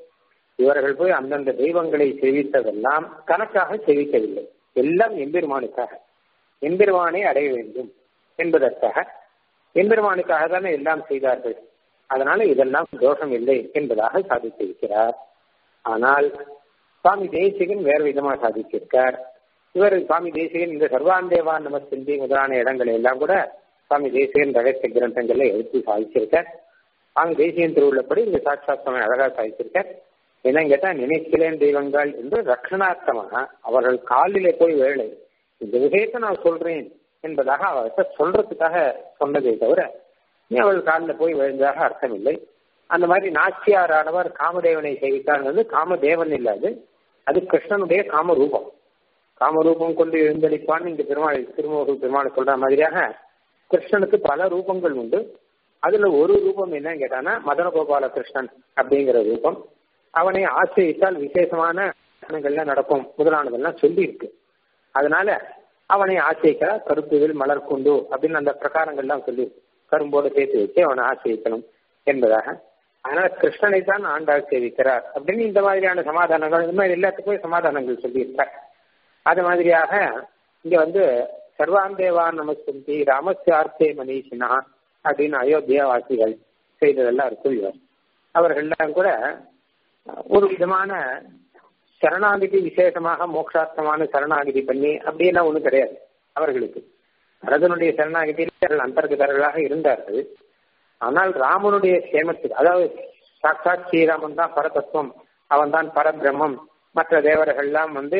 இவர்கள் போய் அந்தந்த தெய்வங்களை சேவித்ததெல்லாம் கணக்காக சேவிக்கவில்லை எல்லாம் எம்பெருமானுக்காக எம்பெருமானை அடைய வேண்டும் என்பதற்காக எம்பெருமானுக்காக தானே எல்லாம் செய்தார்கள் அதனால இதெல்லாம் தோஷம் இல்லை என்பதாக சாதித்திருக்கிறார் ஆனால் சுவாமி தேசிகன் வேறு விதமாக சாதித்திருக்கார் இவர் சுவாமி தேசிகன் இந்த சர்வாந்தேவான் நமஸ்தி முதலான இடங்களை எல்லாம் கூட சுவாமி தேசிகன் ரகசிய கிரந்தங்கள்ல எடுத்து சாதிச்சிருக்கார் சுவாமி தேசியன் திருவுள்ளப்படி இந்த சாட்சாத் சுவாமி அழகா சாதிச்சிருக்கார் என்னன்னு கேட்டா நினைக்கிறேன் தெய்வங்கள் என்று ரட்சணார்த்தமாக அவர்கள் காலிலே போய் வேலை இந்த விஷயத்தை நான் சொல்றேன் என்பதாக அவர்கிட்ட சொல்றதுக்காக சொன்னதே தவிர நீ அவள் காலில் போய் விழுந்ததாக அர்த்தம் இல்லை அந்த மாதிரி நாச்சியாரானவர் காமதேவனை சேவித்தார் காமதேவன் இல்லாது அது கிருஷ்ணனுடைய காமரூபம் காமரூபம் கொண்டு எழுந்தளிப்பான்னு இங்க பெருமாள் திருமுக பெருமாள் சொல்ற மாதிரியாக கிருஷ்ணனுக்கு பல ரூபங்கள் உண்டு அதுல ஒரு ரூபம் என்னன்னு கேட்டானா மதன கோபால கிருஷ்ணன் அப்படிங்கிற ரூபம் அவனை ஆசிரியித்தால் விசேஷமான எல்லாம் நடக்கும் முதலானதெல்லாம் சொல்லி இருக்கு அதனால அவனை ஆசிரிக்கிறார் கருத்துகள் மலர் கொண்டு அப்படின்னு அந்த பிரகாரங்கள்லாம் சொல்லி கரும்போடு சேர்த்து வச்சு அவனை ஆசிரிக்கணும் என்பதாக அதனால கிருஷ்ணனை தான் ஆண்டாள் சேவிக்கிறார் அப்படின்னு இந்த மாதிரியான சமாதானங்கள் இந்த மாதிரி எல்லாத்துக்குமே சமாதானங்கள் சொல்லியிருக்கார் அது மாதிரியாக இங்க வந்து சர்வான் தேவா நமஸ்கந்தி ராமஸ்யார்த்தே மனிஷினா அப்படின்னு அயோத்தியா வாசிகள் செய்ததெல்லாம் இருக்கும் இவர் அவர்கள்லாம் கூட ஒரு விதமான சரணாகிதி விசேஷமாக மோட்சார்த்தமான சரணாகிதி பண்ணி அப்படியெல்லாம் ஒண்ணும் கிடையாது அவர்களுக்கு பரதனுடைய சரணாகிதியில் அந்தர்கதர்களாக இருந்தார்கள் ஆனால் ராமனுடைய சேமத்துக்கு அதாவது சாட்சாத் ஸ்ரீராமன் தான் பரதத்துவம் அவன் தான் பரபிரம்மம் மற்ற தேவர்கள்லாம் வந்து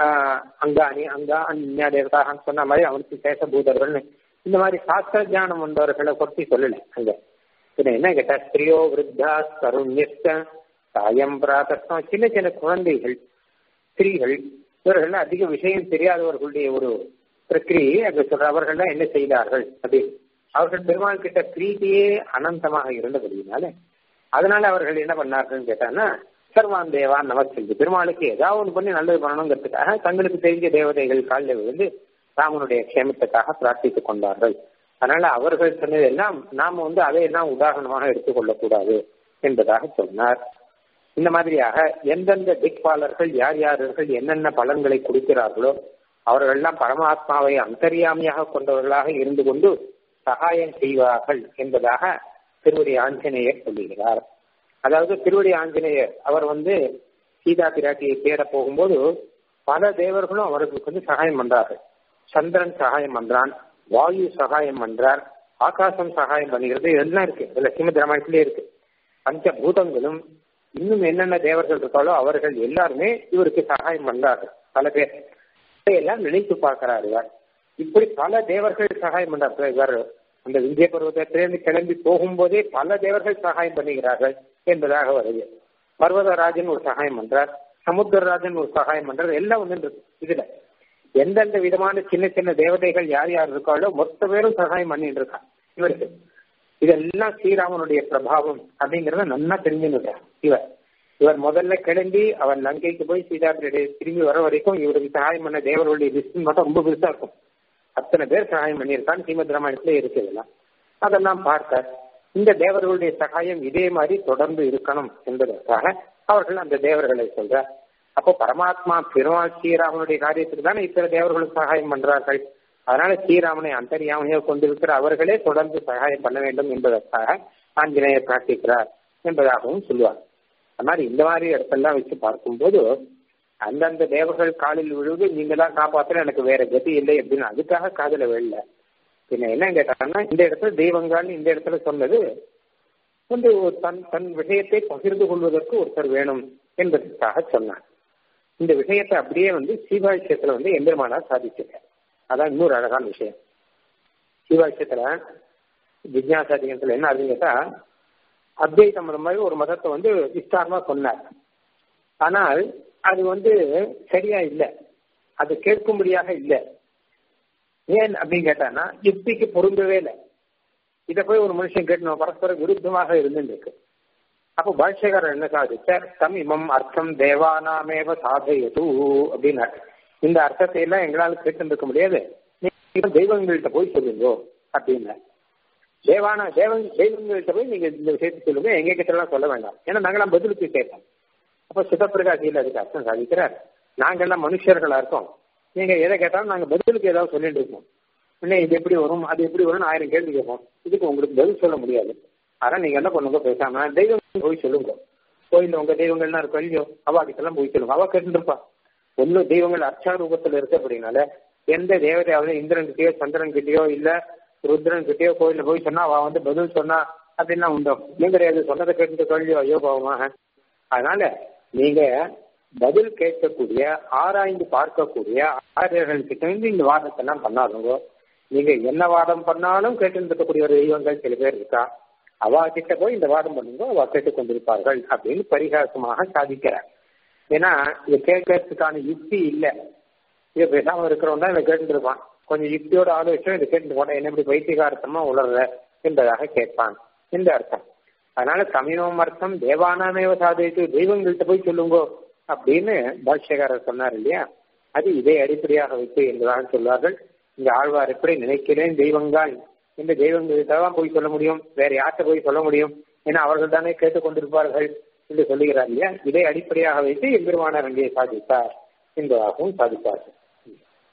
அங்காணி அங்கா அந்நியா தேவதாக சொன்ன மாதிரி அவனுக்கு சேஷபூதர்கள்னு இந்த மாதிரி சாஸ்திர ஜானம் வந்தவர்களை பற்றி சொல்லல அங்க பின்ன என்ன கேட்டா ஸ்திரியோ விருத்தா கருண்யஸ்த சாயம் பிராதஸ்தம் சின்ன சின்ன குழந்தைகள் ஸ்திரீகள் இவர்கள் அதிக விஷயம் தெரியாதவர்களுடைய ஒரு பிரக்கிரியை அங்க சொல்ற அவர்கள்லாம் என்ன செய்தார்கள் அப்படின்னு அவர்கள் பெருமாள் கிட்ட பிரீதியே அனந்தமாக இருந்தபடினால அதனால அவர்கள் என்ன பண்ணார்கள் கேட்டான்னா சர்வான் தேவா நமக்கு பெருமாளுக்கு ஏதாவது ஒன்று பண்ணி நல்லது பண்ணணுங்கிறதுக்காக தங்களுக்கு தெரிஞ்ச தேவதைகள் காலில் விழுந்து ராமனுடைய க்ஷேமத்துக்காக பிரார்த்தித்துக் கொண்டார்கள் அதனால அவர்கள் சொன்னதெல்லாம் நாம வந்து அதையெல்லாம் உதாரணமாக எடுத்துக்கொள்ளக்கூடாது என்பதாக சொன்னார் இந்த மாதிரியாக எந்தெந்த திக்பாலர்கள் யார் யார்கள் என்னென்ன பலன்களை கொடுக்கிறார்களோ அவர்கள்லாம் பரமாத்மாவை அந்தரியாமியாக கொண்டவர்களாக இருந்து கொண்டு சகாயம் செய்வார்கள் என்பதாக திருவடி ஆஞ்சநேயர் சொல்லுகிறார் அதாவது திருவடி ஆஞ்சநேயர் அவர் வந்து சீதா பிராட்டியை தேட போகும்போது பல தேவர்களும் அவருக்கு வந்து சகாயம் பண்றார்கள் சந்திரன் சகாயம் பண்றான் வாயு சகாயம் பண்றார் ஆகாசம் சகாயம் பண்ணுகிறது இதெல்லாம் இருக்கு இதுல ஸ்ரீமத் ராமாயணத்திலே இருக்கு பஞ்சபூதங்களும் இன்னும் என்னென்ன தேவர்கள் இருக்காளோ அவர்கள் எல்லாருமே இவருக்கு சகாயம் பண்றார்கள் பல பேர் இதையெல்லாம் நினைத்து பார்க்கிறார் இவர் இப்படி பல தேவர்கள் சகாயம் பண்றார் இவர் அந்த விந்திய பருவத்திலிருந்து கிளம்பி போகும்போதே பல தேவர்கள் சகாயம் பண்ணுகிறார்கள் என்பதாக வருது பர்வதராஜன் ஒரு சகாயம் பண்றார் சமுத்திரராஜன் ஒரு சகாயம் பண்றார் எல்லாம் வந்து இதுல எந்தெந்த விதமான சின்ன சின்ன தேவதைகள் யார் யார் இருக்காளோ மொத்த பேரும் சகாயம் பண்ணிட்டு இருக்கான் இவருக்கு இதெல்லாம் ஸ்ரீராமனுடைய பிரபாவம் அப்படிங்கறத நல்லா தெரிஞ்சுன்னு இவர் இவர் முதல்ல கிளம்பி அவர் லங்கைக்கு போய் சீதாபிரியுடைய திரும்பி வர வரைக்கும் இவருக்கு சகாயம் பண்ண தேவர்களுடைய லிஸ்ட் மட்டும் ரொம்ப பெருசா இருக்கும் அத்தனை பேர் சகாயம் பண்ணியிருக்கான் ஸ்ரீமத் ராமாயணத்துல இருக்கு இதெல்லாம் அதெல்லாம் பார்க்க இந்த தேவர்களுடைய சகாயம் இதே மாதிரி தொடர்ந்து இருக்கணும் என்பதற்காக அவர்கள் அந்த தேவர்களை சொல்றார் அப்போ பரமாத்மா பெருமாள் ஸ்ரீராமனுடைய காரியத்துக்கு தானே இத்தனை தேவர்களும் சகாயம் பண்றார்கள் அதனால ஸ்ரீராமனை அந்தரியாமையாக கொண்டிருக்கிற அவர்களே தொடர்ந்து சகாயம் பண்ண வேண்டும் என்பதற்காக ஆஞ்சநேயர் பிரார்த்திக்கிறார் என்பதாகவும் சொல்லுவார் அது மாதிரி இந்த மாதிரி இடத்தெல்லாம் வச்சு பார்க்கும்போது அந்தந்த தேவர்கள் காலில் விழுது நீங்க தான் காப்பாத்திர எனக்கு வேற கதி இல்லை அப்படின்னு அதுக்காக காதல விழல பின்ன என்ன கேட்டாங்கன்னா இந்த இடத்துல தெய்வங்கள் இந்த இடத்துல சொன்னது வந்து தன் தன் விஷயத்தை பகிர்ந்து கொள்வதற்கு ஒருத்தர் வேணும் என்பதற்காக சொன்னார் இந்த விஷயத்தை அப்படியே வந்து சீபாஷ்யத்துல வந்து எம்பெருமானார் சாதிச்சிருக்கார் அதான் இன்னொரு அழகான விஷயம் சீபாஷ்யத்துல ஜிக்யாசாதிகத்துல என்ன அப்படின்னு கேட்டா அத்வைதம் மாதிரி ஒரு மதத்தை வந்து விஸ்தாரமா சொன்னார் ஆனால் அது வந்து சரியா இல்லை அது கேட்கும்படியாக இல்லை ஏன் அப்படின்னு கேட்டான்னா யுக்திக்கு பொருந்தவே இல்லை இதை போய் ஒரு மனுஷன் கேட்டு பரஸ்பர விருத்தமாக இருந்துருக்கு அப்போ பாஷ்யக்காரர் என்ன சாதிச்சார் தம் இமம் அர்த்தம் தேவானாமேவ சாதையது அப்படின்னார் இந்த அர்த்தத்தை எல்லாம் எங்களால் கேட்டு இருக்க முடியாது நீங்க தெய்வங்கள்கிட்ட போய் சொல்லுங்க அப்படின்னார் தேவான தேவன் தெய்வங்கள்கிட்ட போய் நீங்க இந்த விஷயத்தை சொல்லுங்க எங்க கிட்ட எல்லாம் சொல்ல வேண்டாம் ஏன்னா நாங்களாம் பதிலுக்கு கேட்போம் அப்ப சிவபிரகாசியில் அதுக்கு அர்த்தம் சாதிக்கிறார் நாங்கெல்லாம் மனுஷர்களா இருக்கோம் நீங்க எதை கேட்டாலும் நாங்க பதிலுக்கு ஏதாவது சொல்லிட்டு இருக்கோம் என்ன இது எப்படி வரும் அது எப்படி வரும்னு ஆயிரம் கேள்வி கேட்போம் இதுக்கு உங்களுக்கு பதில் சொல்ல முடியாது ஆனா நீங்க என்ன பண்ணுங்க பேசாம தெய்வம் போய் சொல்லுங்க கோயில்ல உங்க தெய்வங்கள்லாம் இருக்கும் இல்லையோ அவ அதுக்கெல்லாம் போய் சொல்லுங்க அவ கேட்டுருப்பா ஒன்னும் தெய்வங்கள் அர்ச்சாரூபத்துல இருக்கு அப்படின்னால எந்த தேவதையாவது இந்திரன் கிட்டயோ சந்திரன் கிட்டயோ இல்ல ருத்ரன் கிட்டயோ கோயில்ல போய் சொன்னா அவ வந்து பதில் சொன்னா அப்படின்னா உண்டோ நீங்க கிடையாது சொன்னதை கேட்டு கேள்வியோ ஐயோ பாவமாக அதனால நீங்க பதில் கேட்கக்கூடிய ஆராய்ந்து பார்க்கக்கூடிய ஆசிரியர்கள் கிட்ட இருந்து இந்த வாதத்தை எல்லாம் பண்ணாதுங்க நீங்க என்ன வாதம் பண்ணாலும் கேட்டு ஒரு தெய்வங்கள் சில பேர் இருக்கா அவா கிட்ட போய் இந்த வாதம் பண்ணுங்க அவ கேட்டுக் கொண்டிருப்பார்கள் அப்படின்னு பரிகாசமாக சாதிக்கிறார் ஏன்னா இதை கேட்கறதுக்கான யுக்தி இல்லை இதை பேசாம இருக்கிறவன் தான் இதை கேட்டு இருப்பான் கொஞ்சம் யுக்தியோட ஆலோசனை இதை கேட்டு போனா என்ன இப்படி வைத்தியகாரத்தமா உளர்ற என்பதாக கேட்பான் இந்த அர்த்தம் அதனால தமிழம் அர்த்தம் தேவானாமேவ சாதித்து தெய்வங்கள்ட்ட போய் சொல்லுங்கோ அப்படின்னு பாஷ்யகாரர் சொன்னார் இல்லையா அது இதை அடிப்படையாக வைத்து என்பதாக சொல்வார்கள் இங்க ஆழ்வார் எப்படி நினைக்கிறேன் தெய்வங்கள் இந்த தெய்வங்கள்கிட்ட தான் போய் சொல்ல முடியும் வேற யார்கிட்ட போய் சொல்ல முடியும் ஏன்னா அவர்கள் தானே கேட்டுக் கொண்டிருப்பார்கள் என்று சொல்லுகிறார் இல்லையா இதை அடிப்படையாக வைத்து எம்பெருமானார் அங்கே சாதித்தார் என்பதாகவும் சாதித்தார்கள்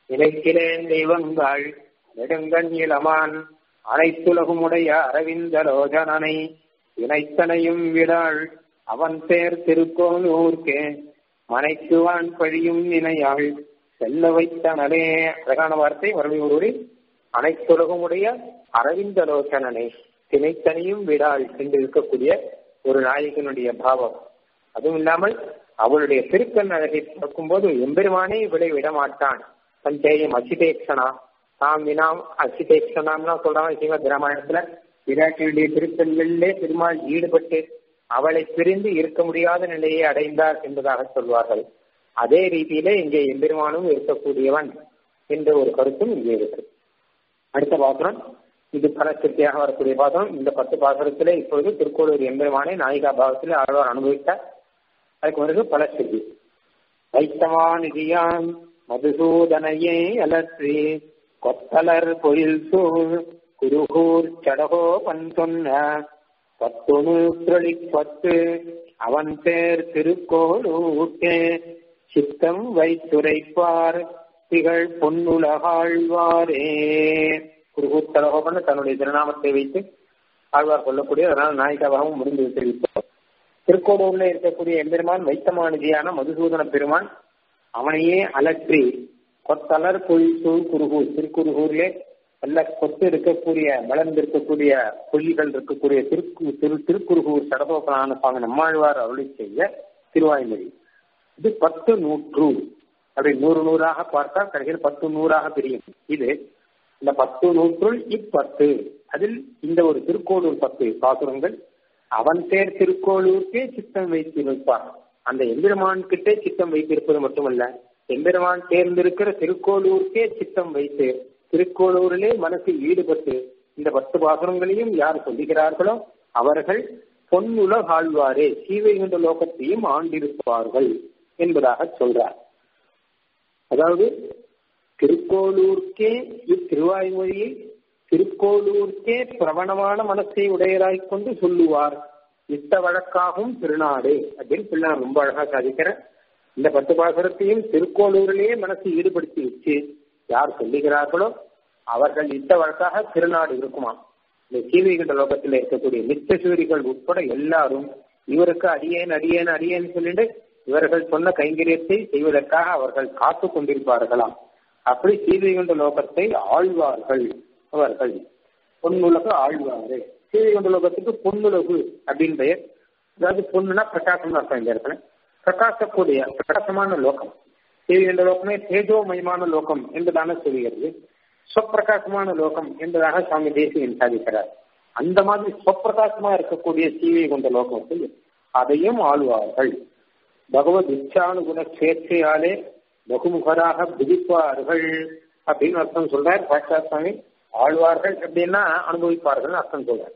நினைக்கிறேன் தெய்வங்கள் நெடுங்கண் இளமான் அனைத்துலகுமுடைய அரவிந்த ரோஜனனை இணைத்தனையும் விடாள் அவன் பேர் திருக்கோனூர்க்கே மனைக்குவான் பழியும் நினையாள் செல்ல வைத்தனலே அழகான வார்த்தை மறுபடியும் ஒருவரி அனைத்துலகமுடைய அரவிந்த லோச்சனனை திணைத்தனையும் விடாள் என்று இருக்கக்கூடிய ஒரு நாயகனுடைய பாவம் அதுவும் இல்லாமல் அவளுடைய திருக்கண் அழகை பார்க்கும்போது எம்பெருமானே இவளை விட மாட்டான் சஞ்சேயம் அசிதேக்ஷனா தாம் வினாம் அசிதேக்ஷனாம்னா சொல்றாங்க ஸ்ரீமத் ராமாயணத்துல விராட்டியுடைய திருக்கண்களிலே பெருமாள் ஈடுபட்டு அவளை பிரிந்து இருக்க முடியாத நிலையை அடைந்தார் என்பதாக சொல்வார்கள் அதே ரீதியிலே இங்கே எம்பெருமானும் இருக்கக்கூடியவன் என்ற ஒரு கருத்தும் இங்கே இருக்கு அடுத்த பாசுரம் இது பலச்சிருத்தியாக வரக்கூடிய பாசுரம் இந்த பத்து பாசுரத்திலே இப்பொழுது திருக்கோளூர் எம்பெருமானை நாயிகா பாவத்திலே ஆழ்வார் அனுபவித்தார் அதுக்கு பிறகு பலச்சிருத்தி வைத்தமானிதியான் மதுசூதனையே அலற்றி கொத்தலர் பொயில் சூழ் குருகூர் சடகோ பன் சொன்ன பத்துணு துளி பத்து அவன் பேர் திருக்கோளூட்டே சித்தம் வைத்துரைப்பார் திகழ் பொன்னுலகாழ்வாரே குருகூர் சடகோபன் தன்னுடைய திருநாமத்தை வைத்து ஆழ்வார் கொள்ளக்கூடிய அதனால் நாயகாவாகவும் முடிந்து விட்டிருப்பார் திருக்கோடூர்ல இருக்கக்கூடிய எம்பெருமான் வைத்தமானதியான மதுசூதன பெருமான் அவனையே அலற்றி கொத்தலர் பொய்சூர் குருகூர் திருக்குருகூர்லே நல்ல கொத்து இருக்கக்கூடிய மலர்ந்து இருக்கக்கூடிய புள்ளிகள் இருக்கக்கூடிய திருக்கு திரு திருக்குறுகூர் சடகோபனான சுவாமி நம்மாழ்வார் அருளி செய்ய திருவாய்மொழி இது பத்து நூற்று அப்படி நூறு நூறாக பார்த்தா கடைசியில் பத்து நூறாக பிரியும் இது இந்த பத்து நூற்றுள் இப்பத்து அதில் இந்த ஒரு திருக்கோளூர் பத்து பாசுரங்கள் அவன் பேர் திருக்கோளூருக்கே சித்தம் வைத்திருப்பார் அந்த எம்பெருமான் கிட்டே சித்தம் வைத்திருப்பது மட்டுமல்ல எம்பெருமான் தேர்ந்திருக்கிற திருக்கோளூருக்கே சித்தம் வைத்து திருக்கோளூரிலே மனசில் ஈடுபட்டு இந்த பத்து பாசுரங்களையும் யார் சொல்லுகிறார்களோ அவர்கள் பொன்னுலக ஆழ்வாரே சீவைகுண்ட லோகத்தையும் ஆண்டிருப்பார்கள் என்பதாக சொல்றார் அதாவது திருக்கோளூர்க்கே இத்திருவாய்மொழியை திருக்கோளூர்க்கே பிரபணமான மனசை உடையதாய் கொண்டு சொல்லுவார் இத்த வழக்காகும் திருநாடு அப்படின்னு பிள்ளார் ரொம்ப அழகா சாதிக்கிற இந்த பத்து பாசுரத்தையும் திருக்கோளூரிலேயே மனசை ஈடுபடுத்தி வச்சு யார் சொல்லுகிறார்களோ அவர்கள் இத்த வழக்காக திருநாடு இருக்குமா இந்த சீவைகண்ட லோகத்தில் இருக்கக்கூடிய நித்தியசூரிகள் உட்பட எல்லாரும் இவருக்கு அடியேன் அடியேன் அடியேன் சொல்லிட்டு இவர்கள் சொன்ன கைங்கரியத்தை செய்வதற்காக அவர்கள் காத்து கொண்டிருப்பார்களாம் அப்படி சீவைகுண்ட லோகத்தை ஆழ்வார்கள் அவர்கள் பொன்னுலக ஆழ்வாரு சீவைகுண்ட லோகத்துக்கு பொன்னுலகு அப்படின்னு பெயர் அதாவது பொண்ணுனா பிரகாசம் அர்த்தம் இந்த இடத்துல பிரகாசக்கூடிய பிரகாசமான லோகம் சீவைகுண்ட லோகமே தேஜோமயமான லோகம் என்றுதானே சொல்கிறது சொப்பிரகாசமான லோகம் என்பதாக சுவாமி தேசியன் சாதிக்கிறார் அந்த மாதிரி சொப்பிரகாசமா இருக்கக்கூடிய சீவை கொண்ட லோகத்தில் அதையும் ஆழ்வார்கள் பகவத் இச்சானுகுண சேர்க்கையாலே பகுமுகராக பிடிப்பார்கள் அப்படின்னு அர்த்தம் சொல்றார் சாட்சா சுவாமி ஆழ்வார்கள் அப்படின்னா அனுபவிப்பார்கள் அர்த்தம் சொல்றார்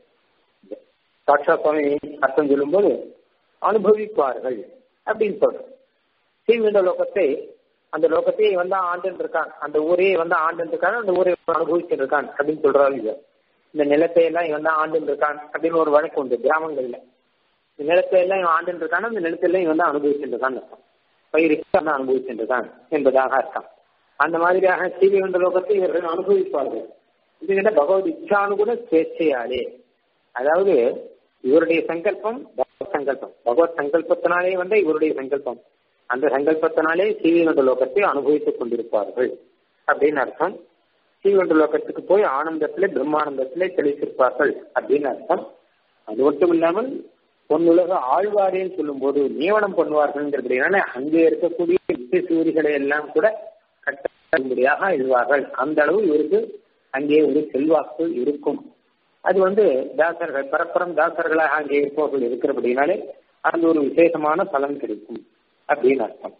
சாட்சா சுவாமி அர்த்தம் சொல்லும்போது அனுபவிப்பார்கள் அப்படின்னு சொல்றார் ஸ்ரீவிண்ட லோகத்தை அந்த லோகத்தையே வந்து ஆண்டுன்னு இருக்கான் அந்த ஊரே வந்து ஆண்டுன்னு இருக்கான் அந்த ஊரை அனுபவிச்சுட்டு இருக்கான் அப்படின்னு சொல்றாரு இது இந்த நிலத்தை எல்லாம் இவன் தான் ஆண்டுன்னு இருக்கான் அப்படின்னு ஒரு வழக்கு உண்டு கிராமங்கள்ல இந்த நிலத்தை எல்லாம் இவன் ஆண்டுன்னு இருக்கான் அந்த நிலத்தை இவன் தான் அனுபவிச்சுட்டு இருக்கான்னு அர்த்தம் பயிருக்கு தான் அனுபவிச்சுட்டு இருக்கான் என்பதாக அர்த்தம் அந்த மாதிரியாக சீவிகண்ட லோகத்தை இவர்கள் அனுபவிப்பார்கள் இதுகிட்ட பகவத் இச்சானுகுண ஸ்வேச்சையாலே அதாவது இவருடைய சங்கல்பம் பகவத் சங்கல்பம் பகவத் சங்கல்பத்தினாலே வந்த இவருடைய சங்கல்பம் அந்த சங்கல்பத்தினாலே சீவிகண்ட லோகத்தை அனுபவித்துக் கொண்டிருப்பார்கள் அப்படின்னு அர்த்தம் சீவண்ட லோகத்துக்கு போய் ஆனந்தத்திலே பிரம்மானந்தத்திலே தெளித்திருப்பார்கள் அப்படின்னு அர்த்தம் அது மட்டும் இல்லாமல் பொன்னுலக ஆழ்வாரேன்னு சொல்லும் போது நியமனம் பண்ணுவார்கள்ங்கிறதுனால அங்கே இருக்கக்கூடிய நித்திய சூரிகளை எல்லாம் கூட கட்டும்படியாக எழுவார்கள் அந்த அளவு இவருக்கு அங்கே ஒரு செல்வாக்கு இருக்கும் அது வந்து தாசர்கள் பரப்பரம் தாசர்களாக அங்கே இருப்பவர்கள் இருக்கிறபடினாலே அந்த ஒரு விசேஷமான பலன் கிடைக்கும் அப்படின்னு அர்த்தம்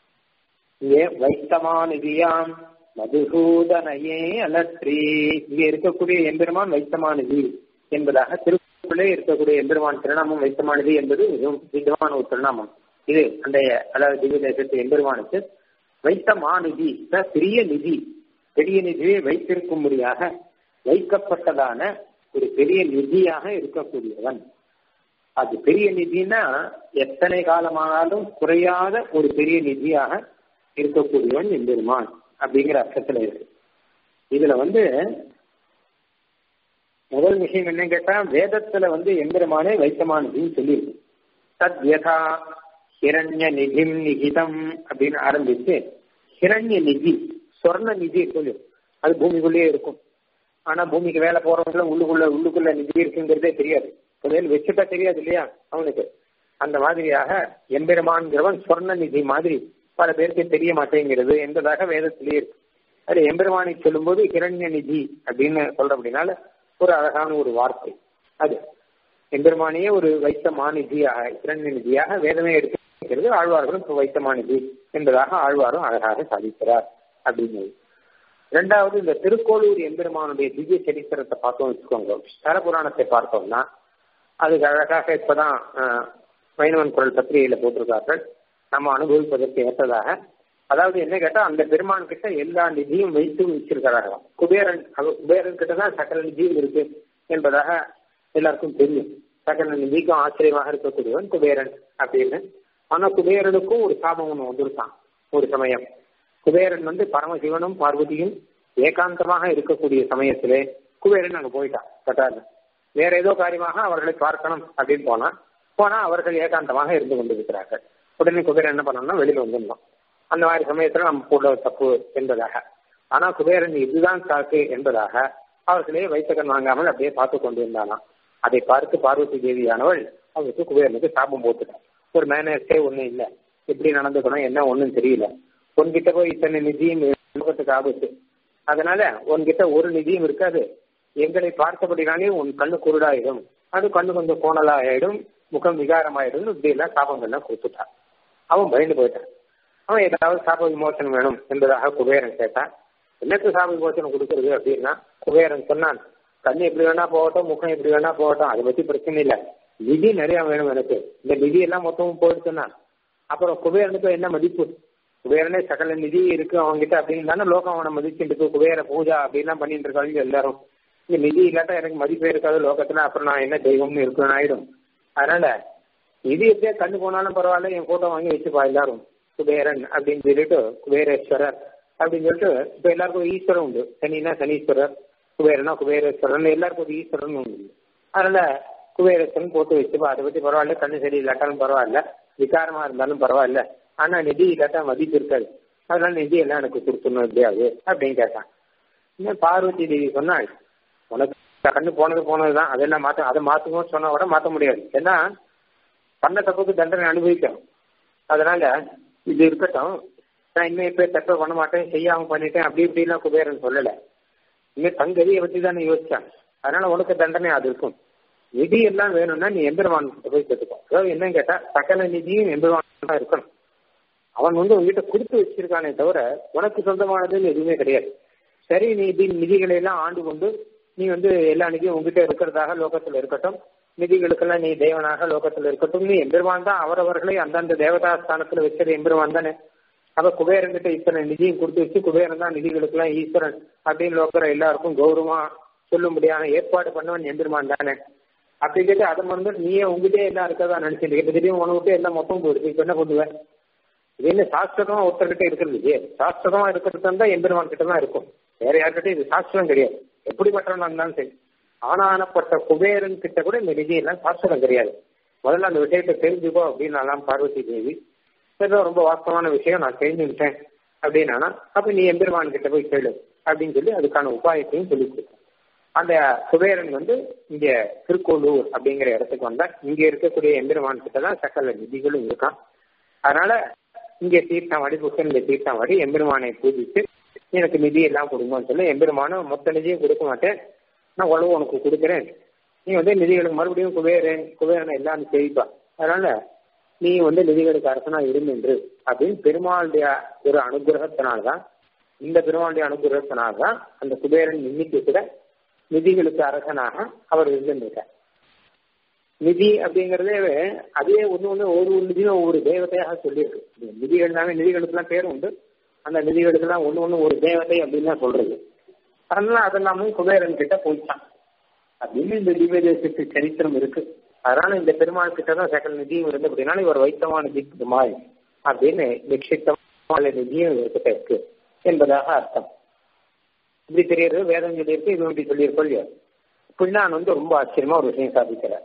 இங்கே வைத்தமானிதியாம் மதுசூதனையே அலற்றி இங்கே இருக்கக்கூடிய எம்பெருமான் வைத்தமானதி என்பதாக திருக்குள்ளே இருக்கக்கூடிய எம்பெருமான் திருநாமம் வைத்தமானது என்பது மிகவும் விதமான ஒரு திருநாமம் இது அந்த அதாவது திவ்ய தேசத்து எம்பெருமானுக்கு வைத்த மாநிதி பெரிய நிதி பெரிய நிதியை வைத்திருக்கும்படியாக வைக்கப்பட்டதான ஒரு பெரிய நிதியாக இருக்கக்கூடியவன் அது பெரிய நிதினா எத்தனை காலமானாலும் குறையாத ஒரு பெரிய நிதியாக இருக்கக்கூடியவன் எம்பெருமான் அப்படிங்கிற அர்த்தத்துல இருக்கு இதுல வந்து முதல் விஷயம் என்ன கேட்டா வேதத்துல வந்து எம்பெருமானே வைத்தமானதுன்னு சொல்லியிருக்கு தத் யதா ஹிரண்ய நிதிம் நிகிதம் அப்படின்னு ஆரம்பிச்சு ஹிரண்ய நிதி சொர்ண நிதி சொல்லு அது பூமிக்குள்ளேயே இருக்கும் ஆனா பூமிக்கு வேலை போறவங்கள உள்ளுக்குள்ள உள்ளுக்குள்ள நிதி இருக்குங்கிறதே தெரியாது புதையல் வச்சுட்டா தெரியாது இல்லையா அவனுக்கு அந்த மாதிரியாக எம்பெருமான்கிறவன் சொர்ண நிதி மாதிரி பல பேருக்கு தெரிய மாட்டேங்கிறது என்பதாக வேதத்திலேயே இருக்கு அது எம்பெருமானை சொல்லும்போது ஹிரண்ய நிதி அப்படின்னு சொல்ற அப்படின்னால ஒரு அழகான ஒரு வார்த்தை அது எம்பெருமானையே ஒரு வைத்த மாநிதியாக இரண்டு நிதியாக வேதமே எடுக்கிறது ஆழ்வார்களும் இப்போ வைத்த மாநிதி என்பதாக ஆழ்வாரும் அழகாக சாதிக்கிறார் அப்படின்னு ரெண்டாவது இந்த திருக்கோளூர் எம்பெருமானுடைய திவ்ய சரித்திரத்தை பார்த்தோம் வச்சுக்கோங்க ஸ்தல புராணத்தை பார்த்தோம்னா அதுக்கு அழகாக இப்பதான் வைணவன் குரல் பத்திரிகையில போட்டிருக்கார்கள் நம்ம அனுபவிப்பதற்கு ஏற்றதாக அதாவது என்ன கேட்டா அந்த பெருமான் கிட்ட எல்லா நிதியும் வைத்து வச்சிருக்கிறார்களாம் குபேரன் குபேரன் கிட்ட தான் சகல நிதியும் இருக்கு என்பதாக எல்லாருக்கும் தெரியும் சகல நிதிக்கும் ஆச்சரியமாக இருக்கக்கூடியவன் குபேரன் அப்படின்னு ஆனா குபேரனுக்கும் ஒரு சாபம் ஒண்ணு வந்திருக்கான் ஒரு சமயம் குபேரன் வந்து பரமசிவனும் பார்வதியும் ஏகாந்தமாக இருக்கக்கூடிய சமயத்திலே குபேரன் அங்க போயிட்டான் கட்டாரு வேற ஏதோ காரியமாக அவர்களை பார்க்கணும் அப்படின்னு போனா போனா அவர்கள் ஏகாந்தமாக இருந்து கொண்டிருக்கிறார்கள் உடனே குபேரன் என்ன பண்ணணும்னா வெளியில வந்துடணும் அந்த மாதிரி சமயத்துல நம்ம போட தப்பு என்பதாக ஆனா குபேரன் இதுதான் சாக்கு என்பதாக அவர்களே வைத்தகன் வாங்காமல் அப்படியே பார்த்து கொண்டு இருந்தாலாம் அதை பார்த்து பார்வதி தேவியானவள் அவருக்கு குபேரனுக்கு சாபம் போட்டுட்டார் ஒரு மேனேஜே ஒண்ணும் இல்ல எப்படி நடந்துக்கணும் என்ன ஒண்ணும் தெரியல உன்கிட்ட போய் இத்தனை நிதியும் முகத்துக்கு ஆபத்து அதனால உன்கிட்ட ஒரு நிதியும் இருக்காது எங்களை பார்த்தபடினாலே உன் கண்ணு குருடாயிடும் அது கண்ணு கொஞ்சம் கோணலா ஆயிடும் முகம் விகாரமாயிடும் இப்படி எல்லாம் சாபங்கள்லாம் கொடுத்துட்டான் அவன் பயந்து போயிட்டான் அவன் ஏதாவது சாப விமோசனம் வேணும் என்பதாக குபேரன் கேட்டான் என்னத்துக்கு சாப விமோசனம் கொடுக்கறது அப்படின்னா குபேரன் சொன்னான் கண்ணு எப்படி வேணா போகட்டும் முகம் எப்படி வேணா போகட்டும் அதை பத்தி பிரச்சனை இல்லை நிதி நிறைய வேணும் எனக்கு இந்த நிதி எல்லாம் மொத்தமும் போயிடுச்சுன்னா அப்புறம் குபேரனுக்கு என்ன மதிப்பு குபேரனே சகல நிதி இருக்கு அவங்ககிட்ட அப்படின்னு தானே லோகம் அவனை மதிச்சுட்டு இருக்கு குபேர பூஜா அப்படின்லாம் பண்ணிட்டு இருக்காங்க எல்லாரும் இந்த நிதி இல்லாட்டா எனக்கு மதிப்பே இருக்காது லோகத்துல அப்புறம் நான் என்ன தெய்வம்னு இருக்குன்னு ஆயிடும் அதனால நிதி எப்படியா கண்ணு போனாலும் பரவாயில்ல என் கூட்டம் வாங்கி வச்சுப்பா எல்லாரும் குபேரன் அப்படின்னு சொல்லிட்டு குபேரேஸ்வரர் அப்படின்னு சொல்லிட்டு இப்ப எல்லாருக்கும் ஈஸ்வரன் உண்டு சனினா சனீஸ்வரர் குபேரனா குபேரேஸ்வரன் எல்லாருக்கும் ஒரு ஈஸ்வரன் உண்டு அதனால குபேரேஸ்வரன் போட்டு வச்சுப்பா அதை பத்தி பரவாயில்ல கண்ணு சரி இல்லாட்டாலும் பரவாயில்ல விகாரமா இருந்தாலும் பரவாயில்ல ஆனா நிதி இல்லாட்டா மதிப்பு இருக்காது அதனால நிதி எல்லாம் எனக்கு கொடுத்துடணும் எப்படியாது அப்படின்னு கேட்டான் இன்னும் பார்வதி தேவி சொன்னாள் உனக்கு கண்ணு போனது போனதுதான் அதெல்லாம் மாத்த அதை மாத்துவோம்னு சொன்னா கூட மாத்த முடியாது ஏன்னா பண்ண தப்புக்கு தண்டனை அனுபவிக்கணும் அதனால இது இருக்கட்டும் நான் இன்னும் இப்ப தப்ப பண்ண மாட்டேன் செய்யாம பண்ணிட்டேன் அப்படி இப்படிலாம் குபேரன் சொல்லல இன்னும் தங்கதியை பத்தி தானே யோசிச்சான் அதனால உனக்கு தண்டனை அது இருக்கும் நிதி எல்லாம் வேணும்னா நீ எம்பெருமான் போய் கேட்டுக்கோ அதாவது என்னன்னு கேட்டா சகல நிதியும் எம்பெருமான் தான் இருக்கணும் அவன் வந்து உங்ககிட்ட கொடுத்து வச்சிருக்கானே தவிர உனக்கு சொந்தமானதுன்னு எதுவுமே கிடையாது சரி நீ நிதிகளை எல்லாம் ஆண்டு கொண்டு நீ வந்து எல்லா நிதியும் உங்ககிட்ட இருக்கிறதாக லோகத்துல இருக்கட்டும் நிதிகளுக்கெல்லாம் நீ தேவனாக லோகத்துல இருக்கட்டும் நீ எம்பெருமான் தான் அவரவர்களை அந்தந்த தேவதா ஸ்தானத்துல வச்சது எம்பெருமான் தானே அப்ப குபேரன் கிட்ட இத்தனை நிதியும் கொடுத்து வச்சு குபேரன் தான் நிதிகளுக்கெல்லாம் ஈஸ்வரன் அப்படின்னு லோக்கிற எல்லாருக்கும் கௌரவமா சொல்லும்படியான ஏற்பாடு பண்ணவன் எம்பெருமான் தானே அப்படி கேட்டு அதை வந்து நீயே உங்ககிட்டே எல்லாம் இருக்கதா நினைச்சிட்டு இப்ப திடீர்னு உனக்கிட்டே எல்லாம் மொத்தம் போயிடுச்சு இப்ப என்ன பண்ணுவேன் இது என்ன சாஸ்திரமா ஒருத்தர்கிட்ட இருக்கிறது இல்லையே சாஸ்திரமா இருக்கிறது தான் எம்பெருமான் கிட்ட தான் இருக்கும் வேற யார்கிட்ட இது சாஸ்திரம் கிடையாது எப்படிப்பட்டவனா இருந்தாலும் சரி ஆனானப்பட்ட குபேரன் கிட்ட கூட இந்த நிதி எல்லாம் சாஸ்திரம் கிடையாது முதல்ல அந்த விஷயத்தை தெரிஞ்சுக்கோ அப்படின்னு பார்வதி தேவி ஏதோ ரொம்ப வாஸ்தவமான விஷயம் நான் தெரிஞ்சுக்கிட்டேன் அப்படின்னா அப்ப நீ எம்பெருமான் கிட்ட போய் கேளு அப்படின்னு சொல்லி அதுக்கான உபாயத்தையும் சொல்லி கொடுத்தேன் அந்த குபேரன் வந்து இங்க திருக்கோளூர் அப்படிங்கிற இடத்துக்கு வந்தா இங்க இருக்கக்கூடிய எம்பெருமான் கிட்ட தான் சகல நிதிகளும் இருக்கான் அதனால இங்க தீர்த்தம் வாடி புத்தன் இந்த தீர்த்தம் வாடி எம்பெருமானை பூஜித்து எனக்கு நிதி எல்லாம் கொடுங்கன்னு சொல்லி எம்பெருமானும் மொத்த நிதியும் கொடுக்க மாட்டேன் நான் உழவு உனக்கு கொடுக்குறேன் நீ வந்து நிதிகளுக்கு மறுபடியும் குபேரன் குபேரனை எல்லாம் செய்ப்பா அதனால நீ வந்து நிதிகளுக்கு அரசனா இருமென்று அப்படின்னு பெருமாளுடைய ஒரு அனுகிரகத்தினால்தான் இந்த பெருமாளுடைய அனுகிரகத்தினால்தான் அந்த குபேரன் இன்னைக்கு கூட நிதிகளுக்கு அரசனாக அவர் இருந்திருக்கார் நிதி அப்படிங்கறதே அதே ஒண்ணு ஒண்ணு ஒரு ஒரு நிதியும் ஒவ்வொரு தேவதையாக சொல்லியிருக்கு நிதிகள் தானே நிதிகளுக்கெல்லாம் பேர் உண்டு அந்த நிதிகளுக்கெல்லாம் ஒண்ணு ஒண்ணு ஒரு தேவதை அப்படின்னு தான் சொல்றது அதனால அதெல்லாமே குபேரன் கிட்ட போயிட்டான் அப்படின்னு இந்த திவ்ய தேசத்து சரித்திரம் இருக்கு அதனால இந்த பெருமாள் கிட்ட தான் சகல நிதியும் இருந்து அப்படின்னா இவர் வைத்தமான நிதி பெருமாள் அப்படின்னு நிக்ஷித்தமான நிதியும் இவர்கிட்ட இருக்கு என்பதாக அர்த்தம் இப்படி தெரியுது வேதம் சொல்லியிருக்கு இது இப்படி சொல்லியிருக்கோம் இல்லையோ பிள்ளான் வந்து ரொம்ப ஆச்சரியமா ஒரு விஷயம் சாதிக்கிறார்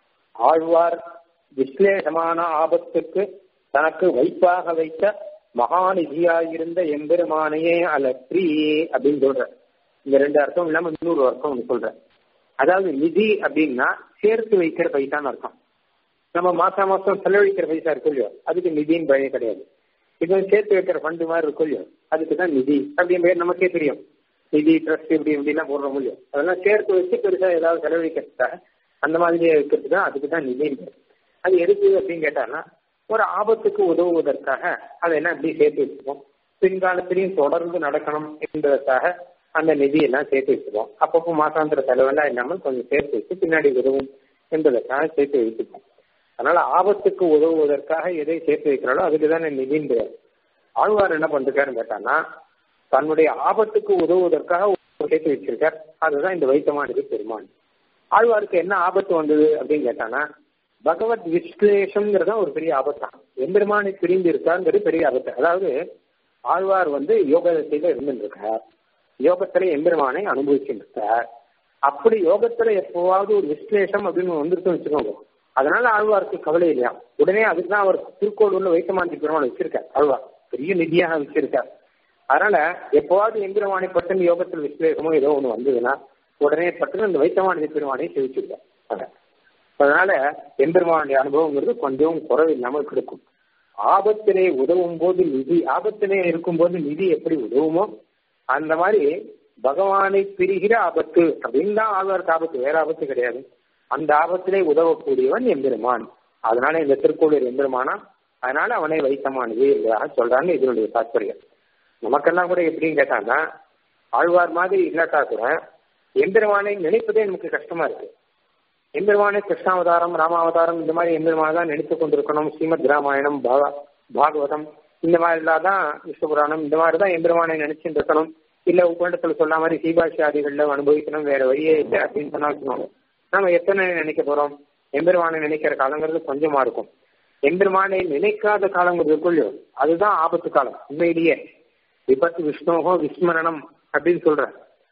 ஆழ்வார் விஸ்லேஷமான ஆபத்துக்கு தனக்கு வைப்பாக வைத்த மகாநிதியாயிருந்த எம்பெருமானையே அலற்றி அப்படின்னு சொல்ற இந்த ரெண்டு அர்த்தம் இல்லாம இன்னொரு அர்த்தம் ஒன்று சொல்ற அதாவது நிதி அப்படின்னா சேர்த்து வைக்கிற பைசான்னு அர்த்தம் நம்ம மாசம் மாசம் செலவழிக்கிற பைசா இருக்கும் இல்லையோ அதுக்கு நிதின்னு பழைய கிடையாது இது சேர்த்து வைக்கிற ஃபண்டு மாதிரி இருக்கும் இல்லையோ அதுக்கு தான் நிதி அப்படின்னு பேர் நமக்கே தெரியும் நிதி ட்ரஸ்ட் இப்படி இப்படிலாம் போடுற முடியும் அதெல்லாம் சேர்த்து வச்சு பெருசா ஏதாவது செலவழிக்கிறதுக்காக அந்த மாதிரி இருக்கிறது தான் அதுக்கு தான் நிதின்னு அது எதுக்கு அப்படின்னு கேட்டாங்கன்னா ஒரு ஆபத்துக்கு உதவுவதற்காக அதெல்லாம் இப்படி சேர்த்து வச்சுப்போம் பின்காலத்திலையும் தொடர்ந்து நடக்கணும் என்பதற்காக அந்த நிதியெல்லாம் சேர்த்து வச்சுப்போம் அப்பப்போ மாசாந்திர செலவெல்லாம் இல்லாமல் கொஞ்சம் சேர்த்து வச்சு பின்னாடி உதவும் என்பதற்காக சேர்த்து வைத்துப்போம் அதனால ஆபத்துக்கு உதவுவதற்காக எதை சேர்த்து வைக்கிறாளோ அதுக்கு தானே நிதின்றார் ஆழ்வார் என்ன பண்றாருன்னு கேட்டான்னா தன்னுடைய ஆபத்துக்கு உதவுவதற்காக சேர்த்து வச்சிருக்கார் அதுதான் இந்த வைத்தமானது பெருமான் ஆழ்வாருக்கு என்ன ஆபத்து வந்தது அப்படின்னு கேட்டானா பகவத் விஸ்லேஷம்ங்கிறது ஒரு பெரிய ஆபத்தான் எம்பெருமானை பிரிந்து இருக்காங்கிறது பெரிய ஆபத்து அதாவது ஆழ்வார் வந்து யோகத்தில இருந்துருக்கார் யோகத்துல எம்பெருமானை அனுபவிச்சுருக்கார் அப்படி யோகத்துல எப்போவாவது ஒரு விஸ்லேஷம் அப்படின்னு வந்துருக்குன்னு வச்சுக்கோங்க அதனால ஆழ்வாருக்கு கவலை இல்லையா உடனே அதுக்கு தான் அவர் திருக்கோளூர்ல வைத்தமாந்தி பெருமாள் வச்சிருக்கார் ஆழ்வார் பெரிய நிதியாக வச்சிருக்கார் அதனால எப்போவாவது எம்பெருமானை பட்டன் யோகத்தில் விஸ்லேஷமோ ஏதோ ஒண்ணு வந்ததுன்னா உடனே பட்டன் அந்த வைத்தமானதி பெருமானை செவிச்சிருக்கார் அதனால எம்பெருமானுடைய அனுபவங்கிறது கொஞ்சம் குறைவு இல்லாமல் கிடைக்கும் ஆபத்திலே உதவும் போது நிதி ஆபத்திலே இருக்கும்போது நிதி எப்படி உதவுமோ அந்த மாதிரி பகவானை பிரிகிற ஆபத்து அப்படின்னு தான் ஆழ்வாருக்கு ஆபத்து வேற ஆபத்து கிடையாது அந்த ஆபத்திலே உதவக்கூடியவன் எம்பெருமான் அதனால இந்த திருக்கோளூர் எம்பெருமானா அதனால அவனை வைத்தமானது என்பதாக சொல்றாங்க இதனுடைய தாற்பயம் நமக்கெல்லாம் கூட எப்படின்னு கேட்டாங்கன்னா ஆழ்வார் மாதிரி இல்லாட்டா கூட எம்பெருமானை நினைப்பதே நமக்கு கஷ்டமா இருக்கு எம்பெருமானை கிருஷ்ணாவதாரம் ராமாவதாரம் இந்த மாதிரி எம்பெருமான தான் நினைத்து கொண்டிருக்கணும் ஸ்ரீமத் ராமாயணம் பாகவதம் இந்த மாதிரிலாம் தான் விஷ்ணு புராணம் இந்த மாதிரி தான் எம்பெருமானை நினைச்சுட்டு இருக்கணும் இல்ல உபண்டத்துல சொன்ன மாதிரி சீபாஷியாதிகள்ல அனுபவிக்கணும் வேற வழியே இல்லை அப்படின்னு சொன்னா வச்சுக்கோங்க நம்ம எத்தனை நினைக்க போறோம் எம்பெருமானை நினைக்கிற காலங்கிறது கொஞ்சமா இருக்கும் எம்பெருமானை நினைக்காத காலங்கிறதுக்குள்ளோ அதுதான் ஆபத்து காலம் உண்மையிலேயே விபத்து விஷ்ணுவோ விஸ்மரணம் அப்படின்னு சொல்ற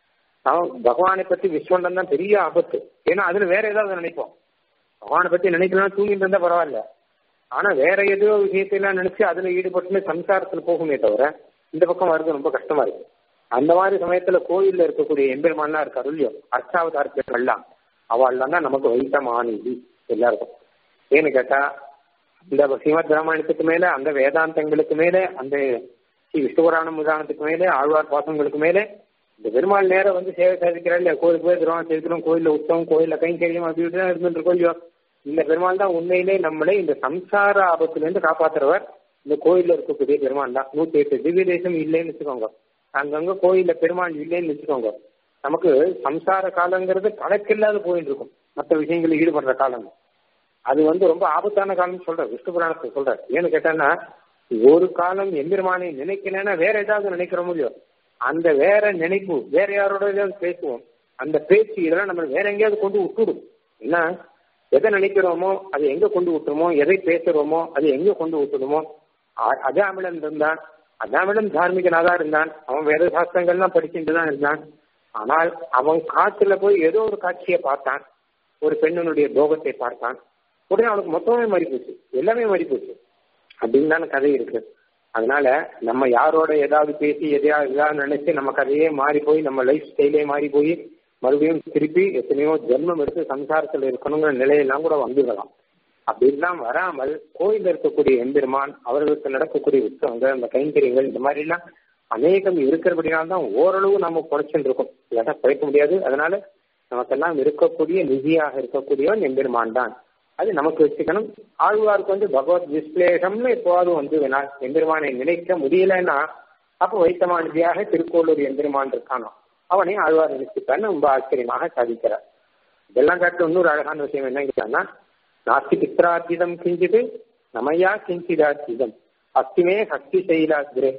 அவன் பகவானை பத்தி விஸ்வண்டம் தான் பெரிய ஆபத்து ஏன்னா அதுல வேற ஏதாவது நினைப்போம் பகவானை பத்தி நினைக்கலாம் தூங்கிட்டு இருந்தா பரவாயில்ல ஆனா வேற ஏதோ விஷயத்தையெல்லாம் நினைச்சு அதுல ஈடுபட்டு சம்சாரத்துல போகுமே தவிர இந்த பக்கம் வர்றது ரொம்ப கஷ்டமா இருக்கு அந்த மாதிரி சமயத்துல கோயில்ல இருக்கக்கூடிய எம்பெருமான்லாம் இருக்கு அருள்யோ அர்ச்சாவதாரங்கள்லாம் அவள்லாம் தான் நமக்கு வைத்தமானிதி எல்லாருக்கும் ஏன்னு கேட்டா இந்த ஸ்ரீமத் ராமாயணத்துக்கு மேல அந்த வேதாந்தங்களுக்கு மேல அந்த ஸ்ரீ விஷ்ணுபுராணம் உதாரணத்துக்கு மேலே ஆழ்வார் பாசங்களுக்கு மேலே இந்த பெருமாள் நேரம் வந்து சேவை சாதிக்கிறாள் இல்லையா கோயிலுக்கு போய் திருவாணம் செய்திக்கிறோம் கோயிலில் உத்தவம் கோயிலில் கைங்கரியம் அப்படி தான் இருந்துட்டு இருக்கோம் இல்லையோ இந்த பெருமாள் தான் உண்மையிலே நம்மளை இந்த சம்சார ஆபத்திலிருந்து காப்பாத்துறவர் இந்த கோயில்ல இருக்கக்கூடிய பெருமாள் தான் நூத்தி எட்டு திவ்ய தேசம் இல்லைன்னு வச்சுக்கோங்க அங்கங்க கோயில்ல பெருமாள் இல்லைன்னு வச்சுக்கோங்க நமக்கு சம்சார காலங்கிறது கணக்கில்லாத போயிட்டு இருக்கும் மற்ற விஷயங்களில் ஈடுபடுற காலம் அது வந்து ரொம்ப ஆபத்தான காலம் சொல்ற விஷ்ணு புராணத்தை சொல்ற ஏன்னு கேட்டான்னா ஒரு காலம் எம்பெருமானை நினைக்கலன்னா வேற ஏதாவது நினைக்கிறோம் இல்லையோ அந்த வேற நினைப்பு வேற யாரோட ஏதாவது பேசுவோம் அந்த பேச்சு இதெல்லாம் நம்ம வேற எங்கேயாவது கொண்டு விட்டுடும் என்ன எதை நினைக்கிறோமோ அது எங்க கொண்டு விட்டுருமோ எதை பேசுறோமோ அது எங்க கொண்டு விட்டுடுமோ அஜாமிழன் இருந்தான் அஜாமிழன் தார்மீகனாக இருந்தான் அவன் வேத சாஸ்திரங்கள்லாம் படிச்சுட்டு தான் இருந்தான் ஆனால் அவன் காற்றுல போய் ஏதோ ஒரு காட்சியை பார்த்தான் ஒரு பெண்ணினுடைய போகத்தை பார்த்தான் உடனே அவனுக்கு மொத்தமே மாறி போச்சு எல்லாமே மாறி போச்சு அப்படின்னு தானே கதை இருக்கு அதனால நம்ம யாரோட ஏதாவது பேசி எதையாவது ஏதாவது நினைச்சு நம்ம கதையே மாறி போய் நம்ம லைஃப் ஸ்டைலே மாறி போய் மறுபடியும் திருப்பி எத்தனையோ ஜென்மம் எடுத்து சம்சாரத்தில் இருக்கணுங்கிற நிலையெல்லாம் கூட வந்துடலாம் அப்படிலாம் வராமல் கோயில் இருக்கக்கூடிய எம்பெருமான் அவர்களுக்கு நடக்கக்கூடிய உற்சவங்கள் அந்த கைங்கரியங்கள் இந்த மாதிரி எல்லாம் அநேகம் இருக்கிறபடினால தான் ஓரளவு நம்ம குறைச்சுட்டு இருக்கோம் இல்லாட்டா குறைக்க முடியாது அதனால நமக்கெல்லாம் இருக்கக்கூடிய நிதியாக இருக்கக்கூடியவன் எம்பெருமான் தான் அது நமக்கு வச்சுக்கணும் ஆழ்வாருக்கு வந்து பகவத் விஸ்லேஷம்னு எப்போவாது வந்து வேணால் எம்பெருமானை நினைக்க முடியலன்னா அப்போ வைத்தமானதியாக திருக்கோளூர் எம்பெருமான் இருக்கானோ அவனை ஆழ்வார் நினைச்சுட்டான்னு ரொம்ப ஆச்சரியமாக சாதிக்கிறார் இதெல்லாம் காட்டு இன்னொரு அழகான விஷயம் என்ன கேட்டான்னா நாஸ்தி பித்ரார்ஜிதம் கிஞ்சிது நமையா கிஞ்சிதார்ஜிதம் அஸ்திமே சக்தி செயலாகிரே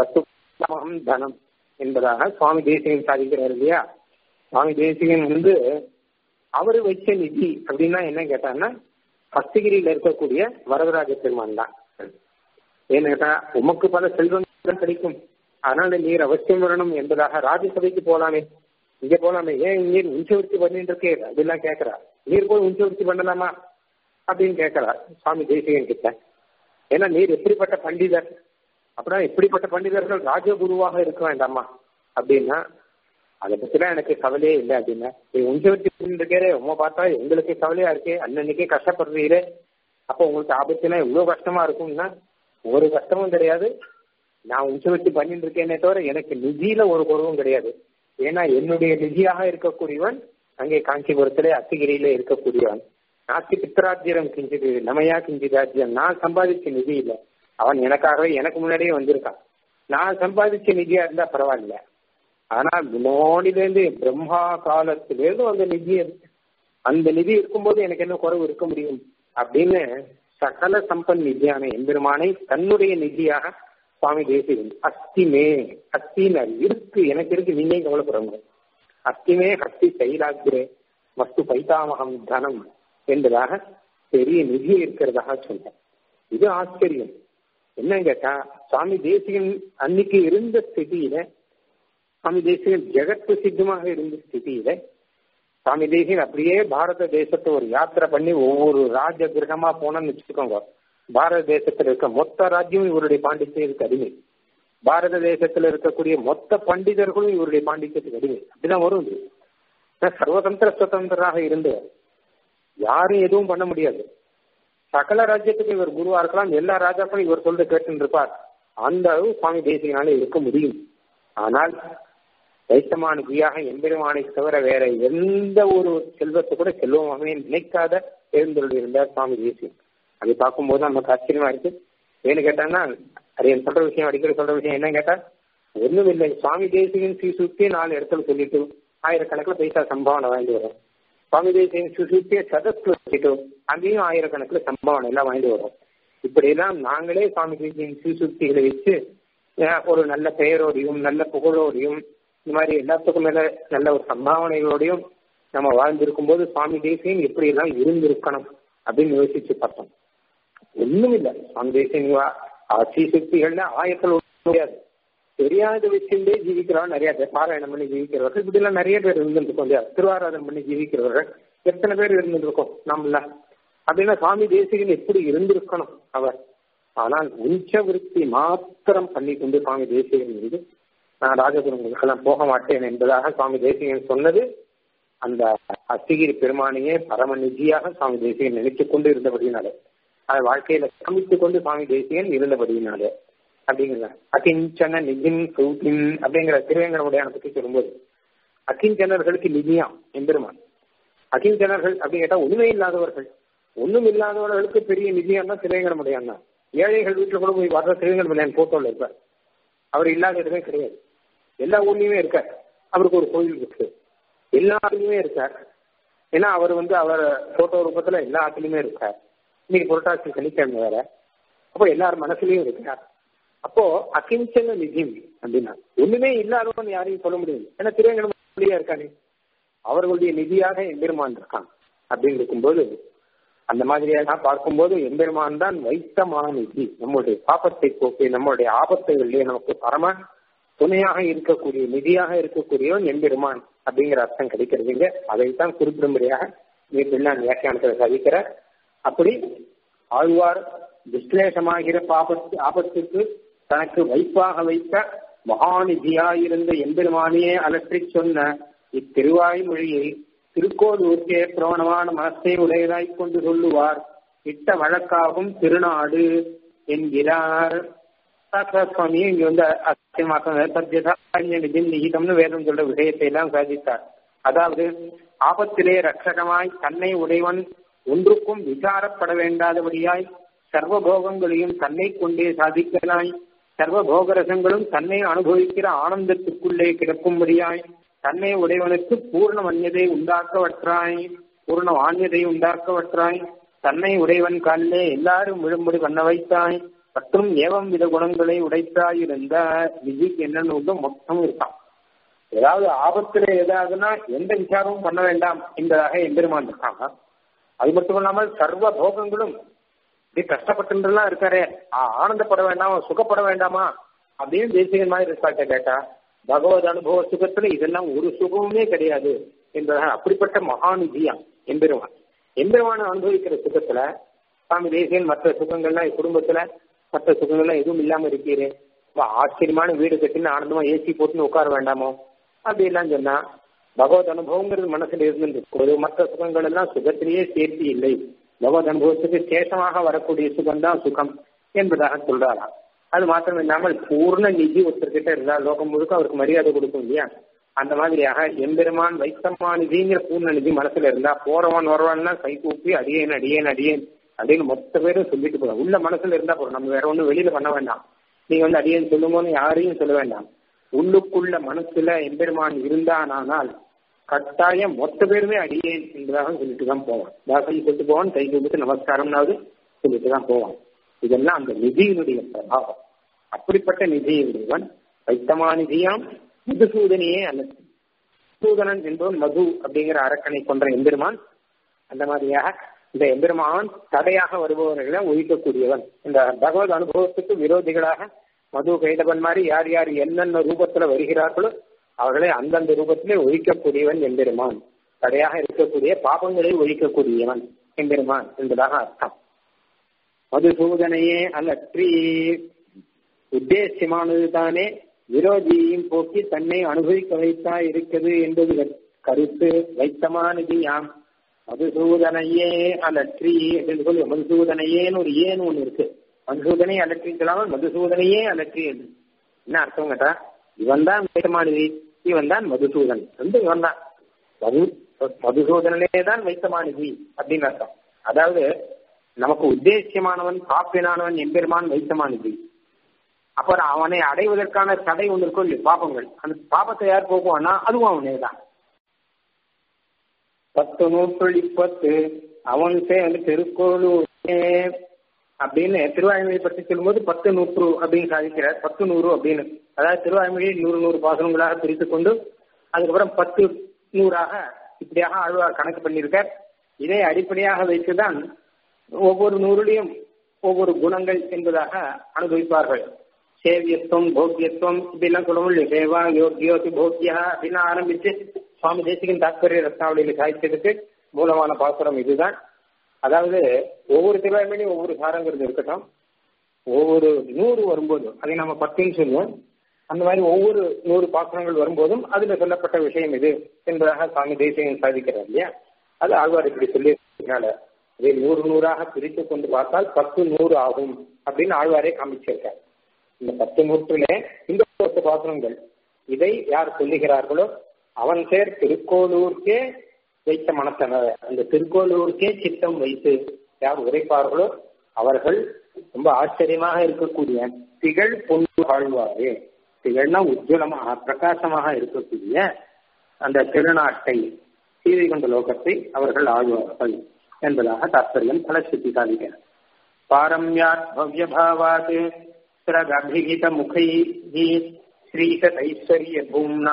வஸ்து தனம் என்பதாக சுவாமி தேசிகன் சாதிக்கிறார் இல்லையா சுவாமி தேசிகன் வந்து அவரு வச்ச நிதி அப்படின்னா என்ன கேட்டான்னா ஹஸ்தகிரியில இருக்கக்கூடிய வரதராஜ பெருமான் தான் ஏன்னு கேட்டா உமக்கு பல செல்வங்கள் கிடைக்கும் அதனால நீர் அவசியம் வரணும் என்பதாக ராஜ்யசபைக்கு போலாமே இங்க போலாமே ஏன் நீர் உஞ்சவர்த்தி பண்ணிட்டு இருக்கே அதெல்லாம் கேட்கிறா நீர் போய் உஞ்சவர்த்தி பண்ணலாமா அப்படின்னு கேட்கிறா சுவாமி தேசிகன் கிட்ட ஏன்னா நீர் எப்படிப்பட்ட பண்டிதர் அப்படின்னா எப்படிப்பட்ட பண்டிதர்கள் ராஜகுருவாக இருக்க வேண்டாமா அப்படின்னா அதை பத்திலாம் எனக்கு கவலையே இல்லை அப்படின்னா நீ உஞ்சவர்த்தி பண்ணிட்டு இருக்கே உங்க பார்த்தா எங்களுக்கு கவலையா இருக்கே அன்னன்னைக்கே கஷ்டப்படுறீரே அப்போ உங்களுக்கு ஆபத்துனா எவ்வளவு கஷ்டமா இருக்கும்னா ஒரு கஷ்டமும் கிடையாது நான் உஞ்சவர்த்தி பண்ணிட்டு இருக்கேனே தவிர எனக்கு நிதியில ஒரு குறவும் கிடையாது ஏன்னா என்னுடைய நிதியாக இருக்கக்கூடியவன் அங்கே காஞ்சிபுரத்திலே அத்திகிரியில இருக்கக்கூடியவன் நாஸ்தி பித்தராஜ்யம் கிஞ்சிது நமையா கிஞ்சிதாஜ்யம் நான் சம்பாதிச்ச நிதி இல்லை அவன் எனக்காகவே எனக்கு முன்னாடியே வந்திருக்கான் நான் சம்பாதிச்ச நிதியா இருந்தா பரவாயில்ல ஆனா முன்னாடிலேருந்து பிரம்மா காலத்திலேருந்து அந்த நிதி இருக்கு அந்த நிதி இருக்கும்போது எனக்கு என்ன குறைவு இருக்க முடியும் அப்படின்னு சகல சம்பன் நிதியான எம்பெருமானை தன்னுடைய நிதியாக சுவாமி தேசிகன் அஸ்திமே அஸ்தினர் இருக்கு எனக்கு இருக்கு நீங்க கவலைப்படுறவங்க அஸ்திமே ஹஸ்தி தைலாகிரே வஸ்து பைதாமகம் தனம் என்பதாக பெரிய நிதி இருக்கிறதாக சொன்னேன் இது ஆச்சரியம் என்னன்னு கேட்டா சுவாமி தேசிகன் அன்னைக்கு இருந்த ஸ்திதியில சுவாமி தேசிகன் ஜெகத் பிரசித்தமாக இருந்த ஸ்திதியில சுவாமி தேசிகன் அப்படியே பாரத தேசத்தை ஒரு யாத்திரை பண்ணி ஒவ்வொரு ராஜ கிரகமா போனோம்னு வச்சுக்கோங்க பாரத தேசத்துல இருக்க மொத்த ராஜ்யமும் இவருடைய பாண்டித்யத்துக்கு அடிமை பாரத தேசத்துல இருக்கக்கூடிய மொத்த பண்டிதர்களும் இவருடைய பாண்டித்யத்துக்கு அடிமை அப்படிதான் வரும் இது சர்வதந்திர சுதந்திராக இருந்தவர் யாரும் எதுவும் பண்ண முடியாது சகல ராஜ்யத்துக்கு இவர் குருவா இருக்கலாம் எல்லா ராஜாக்களும் இவர் சொல்ற கேட்டு இருப்பார் அந்த அளவு சுவாமி தேசிகனால இருக்க முடியும் ஆனால் வைத்தமானுதியாக எம்பெருமானை தவிர வேற எந்த ஒரு செல்வத்தை கூட செல்வமாகவே நினைக்காத எழுந்தருள் இருந்தார் சுவாமி தேசியம் அதை பார்க்கும்போது நமக்கு ஆச்சரியமா இருக்கு ஏன்னு கேட்டாங்கன்னா அது என் சொல்ற விஷயம் அடிக்கடி சொல்ற விஷயம் என்ன கேட்டா ஒண்ணும் இல்லை சுவாமி தேசிகன் ஸ்ரீ சுத்தி நாலு இடத்துல சொல்லிட்டு ஆயிரக்கணக்கில் பைசா சம்பாவனை வாங்கிட்டு வரும் சுவாமி தேசிகன் சுசுத்திய சதத்துல வச்சுட்டு அங்கேயும் ஆயிரக்கணக்கில் சம்பாவனை எல்லாம் வாங்கிட்டு வரும் இப்படியெல்லாம் நாங்களே சுவாமி தேசிகன் சுசுக்திகளை வச்சு ஒரு நல்ல பெயரோடையும் நல்ல புகழோடையும் இந்த மாதிரி எல்லாத்துக்கும் மேல நல்ல ஒரு சம்பாவனைகளோடையும் நம்ம வாழ்ந்திருக்கும் போது சுவாமி தேசியம் எப்படி எல்லாம் இருந்திருக்கணும் அப்படின்னு யோசிச்சு பார்த்தோம் ஒண்ணும் இல்லை சுவாமி தேசியம் ஆட்சி சக்திகள்ல ஆயத்தில் முடியாது தெரியாத வச்சுட்டே ஜீவிக்கிறவங்க நிறைய பேர் பாராயணம் பண்ணி ஜீவிக்கிறவர்கள் இப்படி எல்லாம் நிறைய பேர் இருந்துருக்கோம் இல்லையா திருவாராதனம் பண்ணி ஜீவிக்கிறவர்கள் எத்தனை பேர் இருந்துருக்கோம் நம்மள அப்படின்னா சுவாமி தேசிகன் எப்படி இருந்திருக்கணும் அவர் ஆனால் உஞ்ச விருத்தி மாத்திரம் பண்ணி கொண்டு சுவாமி தேசிகன் இருந்து நான் ராஜகுருங்களுக்கெல்லாம் போக மாட்டேன் என்பதாக சுவாமி தேசிகன் சொன்னது அந்த அத்திகிரி பெருமானையே பரம நிதியாக சுவாமி தேசிகன் நினைத்து கொண்டு இருந்தபடினாலே அதை வாழ்க்கையில சமைத்துக் கொண்டு சுவாமி தேசிகன் இருந்தபடியினாலே அப்படிங்கிற அகிஞ்சன நிதின் சௌத்தின் அப்படிங்கிற திருவேங்கடமுடையான பற்றி சொல்லும்போது அகிஞ்சனர்களுக்கு நிதியாம் எம்பெருமான் அகிஞ்சனர்கள் அப்படின்னு கேட்டா உண்மை இல்லாதவர்கள் ஒண்ணும் இல்லாதவர்களுக்கு பெரிய நிதியான்னா திருவேங்கடமுடையான் தான் ஏழைகள் வீட்டுல கூட போய் வர்ற திருவேங்கடமுடையான் போட்டோல இருப்பார் அவர் இல்லாத இடமே கிடையாது எல்லா ஊர்லயுமே இருக்கார் அவருக்கு ஒரு கோயில் இருக்கு எல்லா ஆத்துலயுமே இருக்கார் ஏன்னா அவர் வந்து அவர் போட்டோ ரூபத்துல எல்லா ஆத்துலயுமே இருக்கார் இன்னைக்கு புரட்டாசி சனிக்கிழமை வேற அப்போ எல்லார் மனசுலயும் இருக்கார் அப்போ அகிஞ்சன நிதி அப்படின்னா ஒண்ணுமே இல்லாதவன் யாரையும் சொல்ல முடியாது ஏன்னா திருவேங்கடமுடியா இருக்கானே அவர்களுடைய நிதியாக எம்பெருமான் இருக்கான் அப்படின்னு இருக்கும்போது அந்த மாதிரியாக பார்க்கும்போது எம்பெருமான் தான் வைத்தமான நிதி நம்முடைய பாப்பத்தை போக்கி நம்முடைய ஆபத்துகளிலே நமக்கு பரம துணையாக இருக்கக்கூடிய நிதியாக இருக்கக்கூடியவன் எம்பெருமான் அப்படிங்கிற அர்த்தம் கிடைக்கிறதுங்க அதைத்தான் குறிப்பிடும்படியாக நீர்பிள்ளான் வியாக்கியானத்தில் சாதிக்கிறார் அப்படி ஆழ்வார் விஸ்லேஷமாகிற பாபத்து ஆபத்துக்கு தனக்கு வைப்பாக வைத்த மகாநிதியாயிருந்த எம்பெருமானியே அலற்றி சொன்ன இத்திருவாய்மொழியை திருக்கோளூர்க்கே பிரோணமான மனசை உடையதாய் கொண்டு சொல்லுவார் இட்ட வழக்காகும் திருநாடு என்கிறார் சுவாமி இங்க வந்து நிகிதம்னு வேதம் சொல்ற விஷயத்தை எல்லாம் சாதித்தார் அதாவது ஆபத்திலே ரட்சகமாய் தன்னை உடையவன் ஒன்றுக்கும் விசாரப்பட வேண்டாதபடியாய் சர்வ போகங்களையும் தன்னை கொண்டே சாதிக்கலாய் சர்வ போகரசங்களும் தன்னை அனுபவிக்கிற ஆனந்தத்துக்குள்ளே கிடக்கும்படியாய் தன்னை உடையவனுக்கு பூர்ண மன்யதை உண்டாக்கவற்றாய் பூர்ண வான்யதை உண்டாக்கவற்றாய் தன்னை உடையவன் காலிலே எல்லாரும் விழும்படி பண்ண வைத்தாய் மற்றும் ஏவம் வித குணங்களை உடைத்தாய் இருந்த விதிக்கு என்னன்னு உண்டு மொத்தமும் இருக்கான் ஏதாவது ஆபத்துல ஏதாவதுன்னா எந்த விசாரமும் பண்ண வேண்டாம் என்பதாக எம்பெருமான் இருக்காங்க அது மட்டும் இல்லாமல் சர்வ போகங்களும் இப்படி கஷ்டப்பட்டுலாம் இருக்காரே ஆனந்தப்பட வேண்டாமா சுகப்பட வேண்டாமா அப்படின்னு தேசிகன் மாதிரி ரிஸ்பாக்ட கேட்டா பகவத் அனுபவ சுகத்துல இதெல்லாம் ஒரு சுகமுமே கிடையாது என்பதாக அப்படிப்பட்ட மகாநிதியா எம்பெருமான் எம்பெருமான அனுபவிக்கிற சுகத்துல சுவாமி தேசியன் மற்ற சுகங்கள்லாம் குடும்பத்துல மற்ற சுகங்கள்லாம் எதுவும் இல்லாம இருக்கிறேன் ஆச்சரியமான வீடு கட்டின்னு ஆனந்தமா ஏசி போட்டுன்னு உட்கார வேண்டாமோ அப்படி எல்லாம் சொன்னா பகவத் அனுபவங்கிறது மனசுல இருந்துட்டு மற்ற சுகங்கள் எல்லாம் சுகத்திலேயே சேர்த்தி இல்லை பகவத் அனுபவத்துக்கு சேஷமாக வரக்கூடிய சுகம் தான் சுகம் என்பதாக சொல்றாராம் அது மாத்திரம் இல்லாமல் பூர்ண நிதி ஒருத்தர்கிட்ட இருந்தால் லோகம் முழுக்க அவருக்கு மரியாதை கொடுக்கும் இல்லையா அந்த மாதிரியாக எம்பெருமான் வைத்தம்மா நிதிங்கிற பூர்ண நிதி மனசுல இருந்தா போறவன் வருவான்னா கை கூப்பி அடியேன் அடியேன் அடியேன் அப்படின்னு மொத்த பேரும் சொல்லிட்டு போறோம் உள்ள மனசுல இருந்தா போறோம் நம்ம வேற ஒண்ணும் வெளியில பண்ண வேண்டாம் நீங்க வந்து அடியேன் சொல்லுங்கன்னு யாரையும் சொல்ல வேண்டாம் உள்ளுக்குள்ள மனசுல எம்பெருமான் இருந்தானால் கட்டாயம் மொத்த பேருமே அடியேன் என்பதாக சொல்லிட்டு தான் போவான் தாசன் சொல்லிட்டு போவான் கை கூப்பிட்டு நமஸ்காரம்னாவது சொல்லிட்டு தான் போவான் இதெல்லாம் அந்த நிதியினுடைய பிரபாவம் அப்படிப்பட்ட நிதியுடையவன் வைத்தமா நிதியாம் மதுசூதனையே அல்லது மதுசூதனன் என்பவன் மது அப்படிங்கிற அரக்கனை கொன்ற எம்பெருமான் அந்த மாதிரியாக இந்த எம்பெருமான் தடையாக வருபவர்களை ஒழிக்கக்கூடியவன் இந்த பகவத் அனுபவத்துக்கு விரோதிகளாக மது கைதவன் மாதிரி யார் யார் என்னென்ன ரூபத்துல வருகிறார்களோ அவர்களை அந்தந்த ரூபத்திலே ஒழிக்கக்கூடியவன் எம்பெருமான் தடையாக இருக்கக்கூடிய பாபங்களை ஒழிக்கக்கூடியவன் எம்பெருமான் என்பதாக அர்த்தம் மதுசூதனையே அல்லற்றி உத்தேசியமானது தானே விரோதியையும் போக்கி தன்னை அனுபவிக்க வைத்தா இருக்குது என்பது கருத்து வைத்தமானது யாம் மதுசூதனையே அலற்றி என்று சொல்லி மதுசூதனையேன்னு ஒரு ஏன்னு ஒண்ணு இருக்கு மதுசூதனை அலற்றி சொல்லாமல் மதுசூதனையே அலற்றி என்று என்ன அர்த்தம் கேட்டா இவன் தான் வைத்தமானது இவன் தான் மதுசூதன் ரெண்டு இவன் தான் மது மதுசூதனே தான் வைத்தமானதி அப்படின்னு அர்த்தம் அதாவது நமக்கு உத்தேசியமானவன் காப்பினானவன் எம்பெருமான் வைத்தமானது அப்புறம் அவனை அடைவதற்கான தடை ஒன்று இருக்கும் இல்லையா பாபங்கள் அந்த பாபத்தை யார் போக்குவான்னா அதுவும் அவனே தான் பத்து நூற்றுள் இப்பத்து அவன் சேர்ந்து திருக்கோளூரே அப்படின்னு திருவாய்மொழி பற்றி சொல்லும்போது பத்து நூற்று அப்படின்னு சாதிக்கிறார் பத்து நூறு அப்படின்னு அதாவது திருவாய்மொழியை நூறு நூறு பாசனங்களாக பிரித்து கொண்டு அதுக்கப்புறம் பத்து நூறாக இப்படியாக ஆழ்வார் கணக்கு பண்ணியிருக்கார் இதை அடிப்படையாக வைத்துதான் ஒவ்வொரு நூறுலையும் ஒவ்வொரு குணங்கள் என்பதாக அனுபவிப்பார்கள் சேவியத்துவம் போக்கியத்துவம் இப்படிலாம் சொல்லுவோம் சேவா யோகியோதி போக்கியா அப்படின்னு ஆரம்பிச்சு சுவாமி தேசிகன் தாத்பரிய ரத்னாவளியில் சாய்ச்சதுக்கு மூலமான பாசுரம் இதுதான் அதாவது ஒவ்வொரு திருவாய்மொழியும் ஒவ்வொரு சாரங்கிறது இருக்கட்டும் ஒவ்வொரு நூறு வரும்போது அதை நம்ம பத்துன்னு சொல்லுவோம் அந்த மாதிரி ஒவ்வொரு நூறு பாசுரங்கள் வரும்போதும் அதுல சொல்லப்பட்ட விஷயம் இது என்பதாக சுவாமி தேசிகன் சாதிக்கிறார் இல்லையா அது ஆழ்வார் இப்படி சொல்லியிருக்கனால இதை நூறு நூறாக பிரித்து கொண்டு பார்த்தால் பத்து நூறு ஆகும் அப்படின்னு ஆழ்வாரே காமிச்சிருக்கார் இந்த பத்து நூற்றிலே இந்த பத்து பாசுரங்கள் இதை யார் சொல்லுகிறார்களோ அவன் பேர் திருக்கோளூருக்கே வைத்த மனத்தனர் அந்த திருக்கோளூருக்கே சித்தம் வைத்து யார் உரைப்பார்களோ அவர்கள் ரொம்ப ஆச்சரியமாக இருக்கக்கூடிய திகழ் பொண்ணு வாழ்வாரு திகழ்னா உஜ்வலமாக பிரகாசமாக இருக்கக்கூடிய அந்த திருநாட்டை சீதை கொண்ட லோகத்தை அவர்கள் ஆழ்வார்கள் என்பதாக தாற்பயம் பலசுத்தி சாதிக்கிறார் பாரம்யாத் பவ்யபாவாத் சிரகபிகித முகை ஸ்ரீசதைஸ்வரிய பூம்னா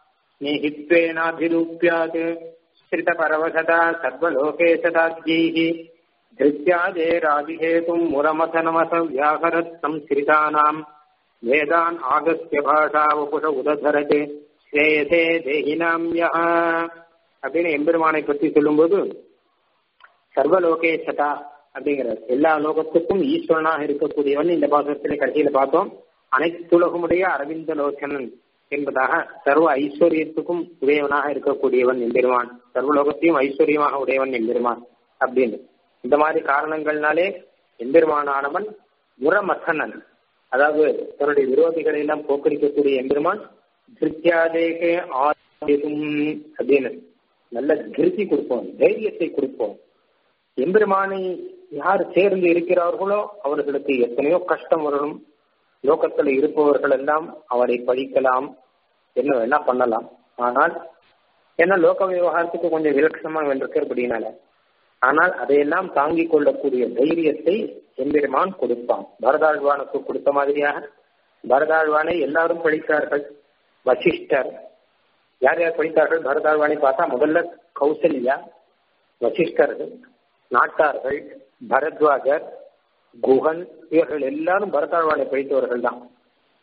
निहित्वेनाभिरूप्यात् श्रितपरवशता सर्वलोके सदाद्यैः धृत्यादेरादिहेतुम् मुरमथनमसव्याहरत् संस्कृतानाम् वेदान् आगस्त्य भाषा वपुष उदधरते ஸ்ரேயசே தேகினாம் யஹ அப்படின்னு எம்பெருமானை பற்றி சொல்லும்போது சர்வலோகேசதா அப்படிங்கிறார் எல்லா லோகத்துக்கும் ஈஸ்வரனாக இருக்கக்கூடியவன் இந்த பாசத்திலே கடைசியில பார்த்தோம் அனைத்துலகமுடைய அரவிந்த லோச்சனன் என்பதாக சர்வ ஐஸ்வர்யத்துக்கும் உடையவனாக இருக்கக்கூடியவன் எம்பெருமான் சர்வலோகத்தையும் ஐஸ்வர்யமாக உடையவன் எம்பெருமான் அப்படின்னு இந்த மாதிரி காரணங்கள்னாலே எம்பெருமானானவன் முரமசனன் அதாவது தன்னுடைய விரோதிகளை எல்லாம் போக்கடிக்கக்கூடிய எம்பெருமான் திருத்தியாதேகே ஆதியும் அப்படின்னு நல்ல திருப்தி கொடுப்போம் தைரியத்தை கொடுப்போம் எம்பெருமானை யார் சேர்ந்து இருக்கிறார்களோ அவர்களுக்கு எத்தனையோ கஷ்டம் வரணும் லோகத்தில் இருப்பவர்கள் எல்லாம் அவரை படிக்கலாம் என்ன வேணா பண்ணலாம் ஆனால் ஏன்னா லோக விவகாரத்துக்கு கொஞ்சம் விலட்சணமா இருக்கிறபடினால ஆனால் அதையெல்லாம் தாங்கிக் கொள்ளக்கூடிய தைரியத்தை எம்பெருமான் கொடுப்பான் பரதாழ்வானுக்கு கொடுத்த மாதிரியாக பரதாழ்வானை எல்லாரும் படித்தார்கள் வசிஷ்டர் யார் யார் படித்தார்கள் பரதாழ்வானை பார்த்தா முதல்ல கௌசல்யா வசிஷ்டர்கள் நாட்டார்கள் பரத்வாஜர் குஹன் இவர்கள் எல்லாரும் பரதாழ்வானை படித்தவர்கள் தான்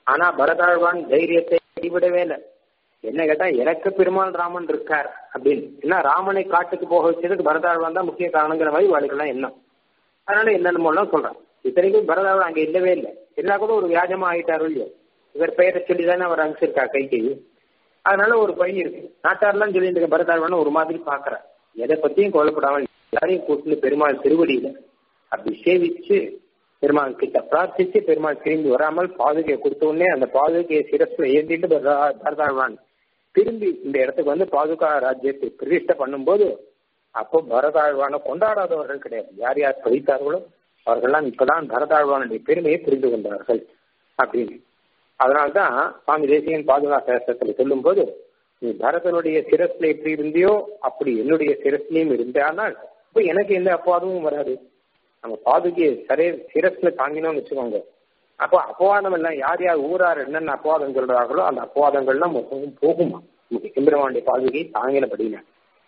ஆனா பரதாழ்வான் தைரியத்தை கைவிடவே இல்லை என்ன கேட்டா எனக்கு பெருமாள் ராமன் இருக்கார் அப்படின்னு ஏன்னா ராமனை காட்டுக்கு போக வச்சதுக்கு பரதாழ்வான் தான் முக்கிய காரணங்கிற மாதிரி வாழ்க்கலாம் எண்ணம் அதனால என்னென்னமோலாம் சொல்றான் இத்தனைக்கும் பரதாழ்வான் அங்க இல்லவே இல்லை இருந்தா கூட ஒரு வியாஜமா ஆயிட்டாரு இல்லையோ இவர் பெயரை சொல்லி தானே அவர் அனுப்பிச்சிருக்கா கைகை அதனால ஒரு பழி இருக்கு நாட்டாரெல்லாம் சொல்லிட்டு இருக்க பரதாழ்வான் ஒரு மாதிரி பாக்குறார் எதை பத்தியும் கொல்லப்படாமல் எல்லாரையும் கூட்டு பெருமாள் திருவடியில அப்படி சேவிச்சு பெருமாள் கிட்ட பிரார்த்திச்சு பெருமாள் திரும்பி வராமல் பாதுகையை கொடுத்த உடனே அந்த பாதுகையை சிரஸ்ல ஏந்திட்டு பரதாழ்வான் திரும்பி இந்த இடத்துக்கு வந்து பாதுகா ராஜ்யத்தை பிரதிஷ்டை பண்ணும்போது அப்போ பரதாழ்வான கொண்டாடாதவர்கள் கிடையாது யார் யார் படித்தார்களோ அவர்கள்லாம் இப்பதான் பரதாழ்வானுடைய பெருமையை புரிந்து கொண்டார்கள் அப்படின்னு அதனால்தான் சுவாமி தேசியன் பாதுகா சாஸ்திரத்தில் சொல்லும் போது நீ பரதனுடைய சிரஸ்ல எப்படி இருந்தியோ அப்படி என்னுடைய சிரஸ்லையும் இருந்தானால் இப்போ எனக்கு எந்த அப்பாதமும் வராது நம்ம பாதுகையை சரே சிரஸ்ல தாங்கினோம்னு வச்சுக்கோங்க அப்போ அபவாதம் எல்லாம் யார் யார் ஊரார் என்னென்ன அபவாதம் சொல்றாங்களோ அந்த அபவாதங்கள்லாம் மொத்தமும் போகுமா சிம்பிரமாண்டிய பாதுகை தாங்கினபடினா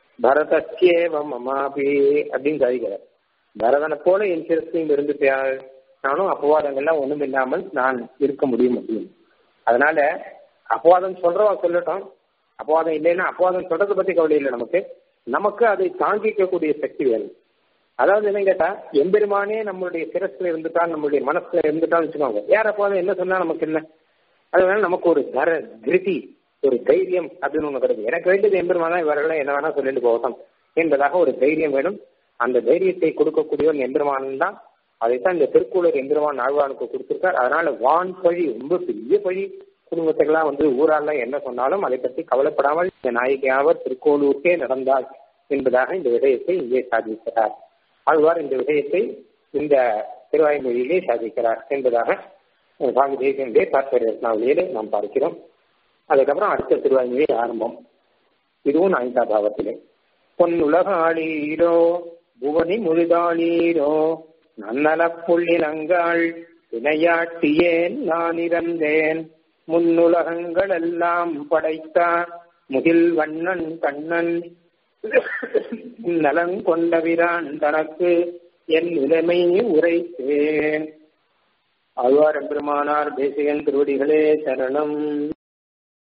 பரதச்சேவ மமாபி அப்படின்னு கழிக்கிறார் பரதனை போல என் சிரஸ்லையும் இருந்துட்டால் நானும் அபவாதங்கள்லாம் ஒண்ணும் இல்லாமல் நான் இருக்க முடியும் அப்படின்னு அதனால அபவாதம் சொல்றவா சொல்லட்டும் அபவாதம் இல்லைன்னா அபவாதம் சொல்றதை பத்தி கவலை இல்லை நமக்கு நமக்கு அதை தாங்கிக்கக்கூடிய சக்தி வேணும் அதாவது என்ன கேட்டா எம்பெருமானே நம்மளுடைய சிரஸ்ல இருந்துட்டா நம்மளுடைய மனசுல இருந்துட்டான்னு வச்சுக்கோங்க யார் அபவாதம் என்ன சொன்னா நமக்கு என்ன அதனால நமக்கு ஒரு தர திருதி ஒரு தைரியம் அப்படின்னு ஒண்ணு கிடையாது எனக்கு வேண்டியது எம்பெருமானா இவரெல்லாம் என்ன வேணா சொல்லிட்டு போகட்டும் என்பதாக ஒரு தைரியம் வேணும் அந்த தைரியத்தை கொடுக்கக்கூடியவன் எம்பெருமான் தான் அதைத்தான் இந்த திருக்கூலர் எம்பெருமான் ஆழ்வானுக்கு கொடுத்திருக்கார் அதனால வான் பழி ரொம்ப பெரிய பழி குடும்பத்துக்கெல்லாம் வந்து ஊரால என்ன சொன்னாலும் அதை பற்றி கவலைப்படாமல் இந்த நாயகியாவர் திருக்கோளூருக்கே நடந்தாள் என்பதாக இந்த விடயத்தை இங்கே சாதிக்கிறார் ஆழ்வார் இந்த விடயத்தை இந்த திருவாய்மொழியிலே சாதிக்கிறார் என்பதாக சுவாமி தேசியனுடைய தாற்பய ரத்னாவளியிலே நாம் பார்க்கிறோம் அதுக்கப்புறம் அடுத்த திருவாய்மொழி ஆரம்பம் இதுவும் நாயகா பாவத்திலே பொன்னுலக ஆளீரோ புவனி முழுதாளீரோ நன்னல புள்ளிலங்காள் வினையாட்டியேன் நான் இறந்தேன் முன்னுலகங்கள் எல்லாம் படைத்தார் முகில் வண்ணன் கண்ணன் நலங்கொண்டவிரான் தனக்கு என் நிலைமை உரைத்தேன் ஆழ்வார் எம்பெருமானார் தேசிகன் திருவடிகளே சரணம்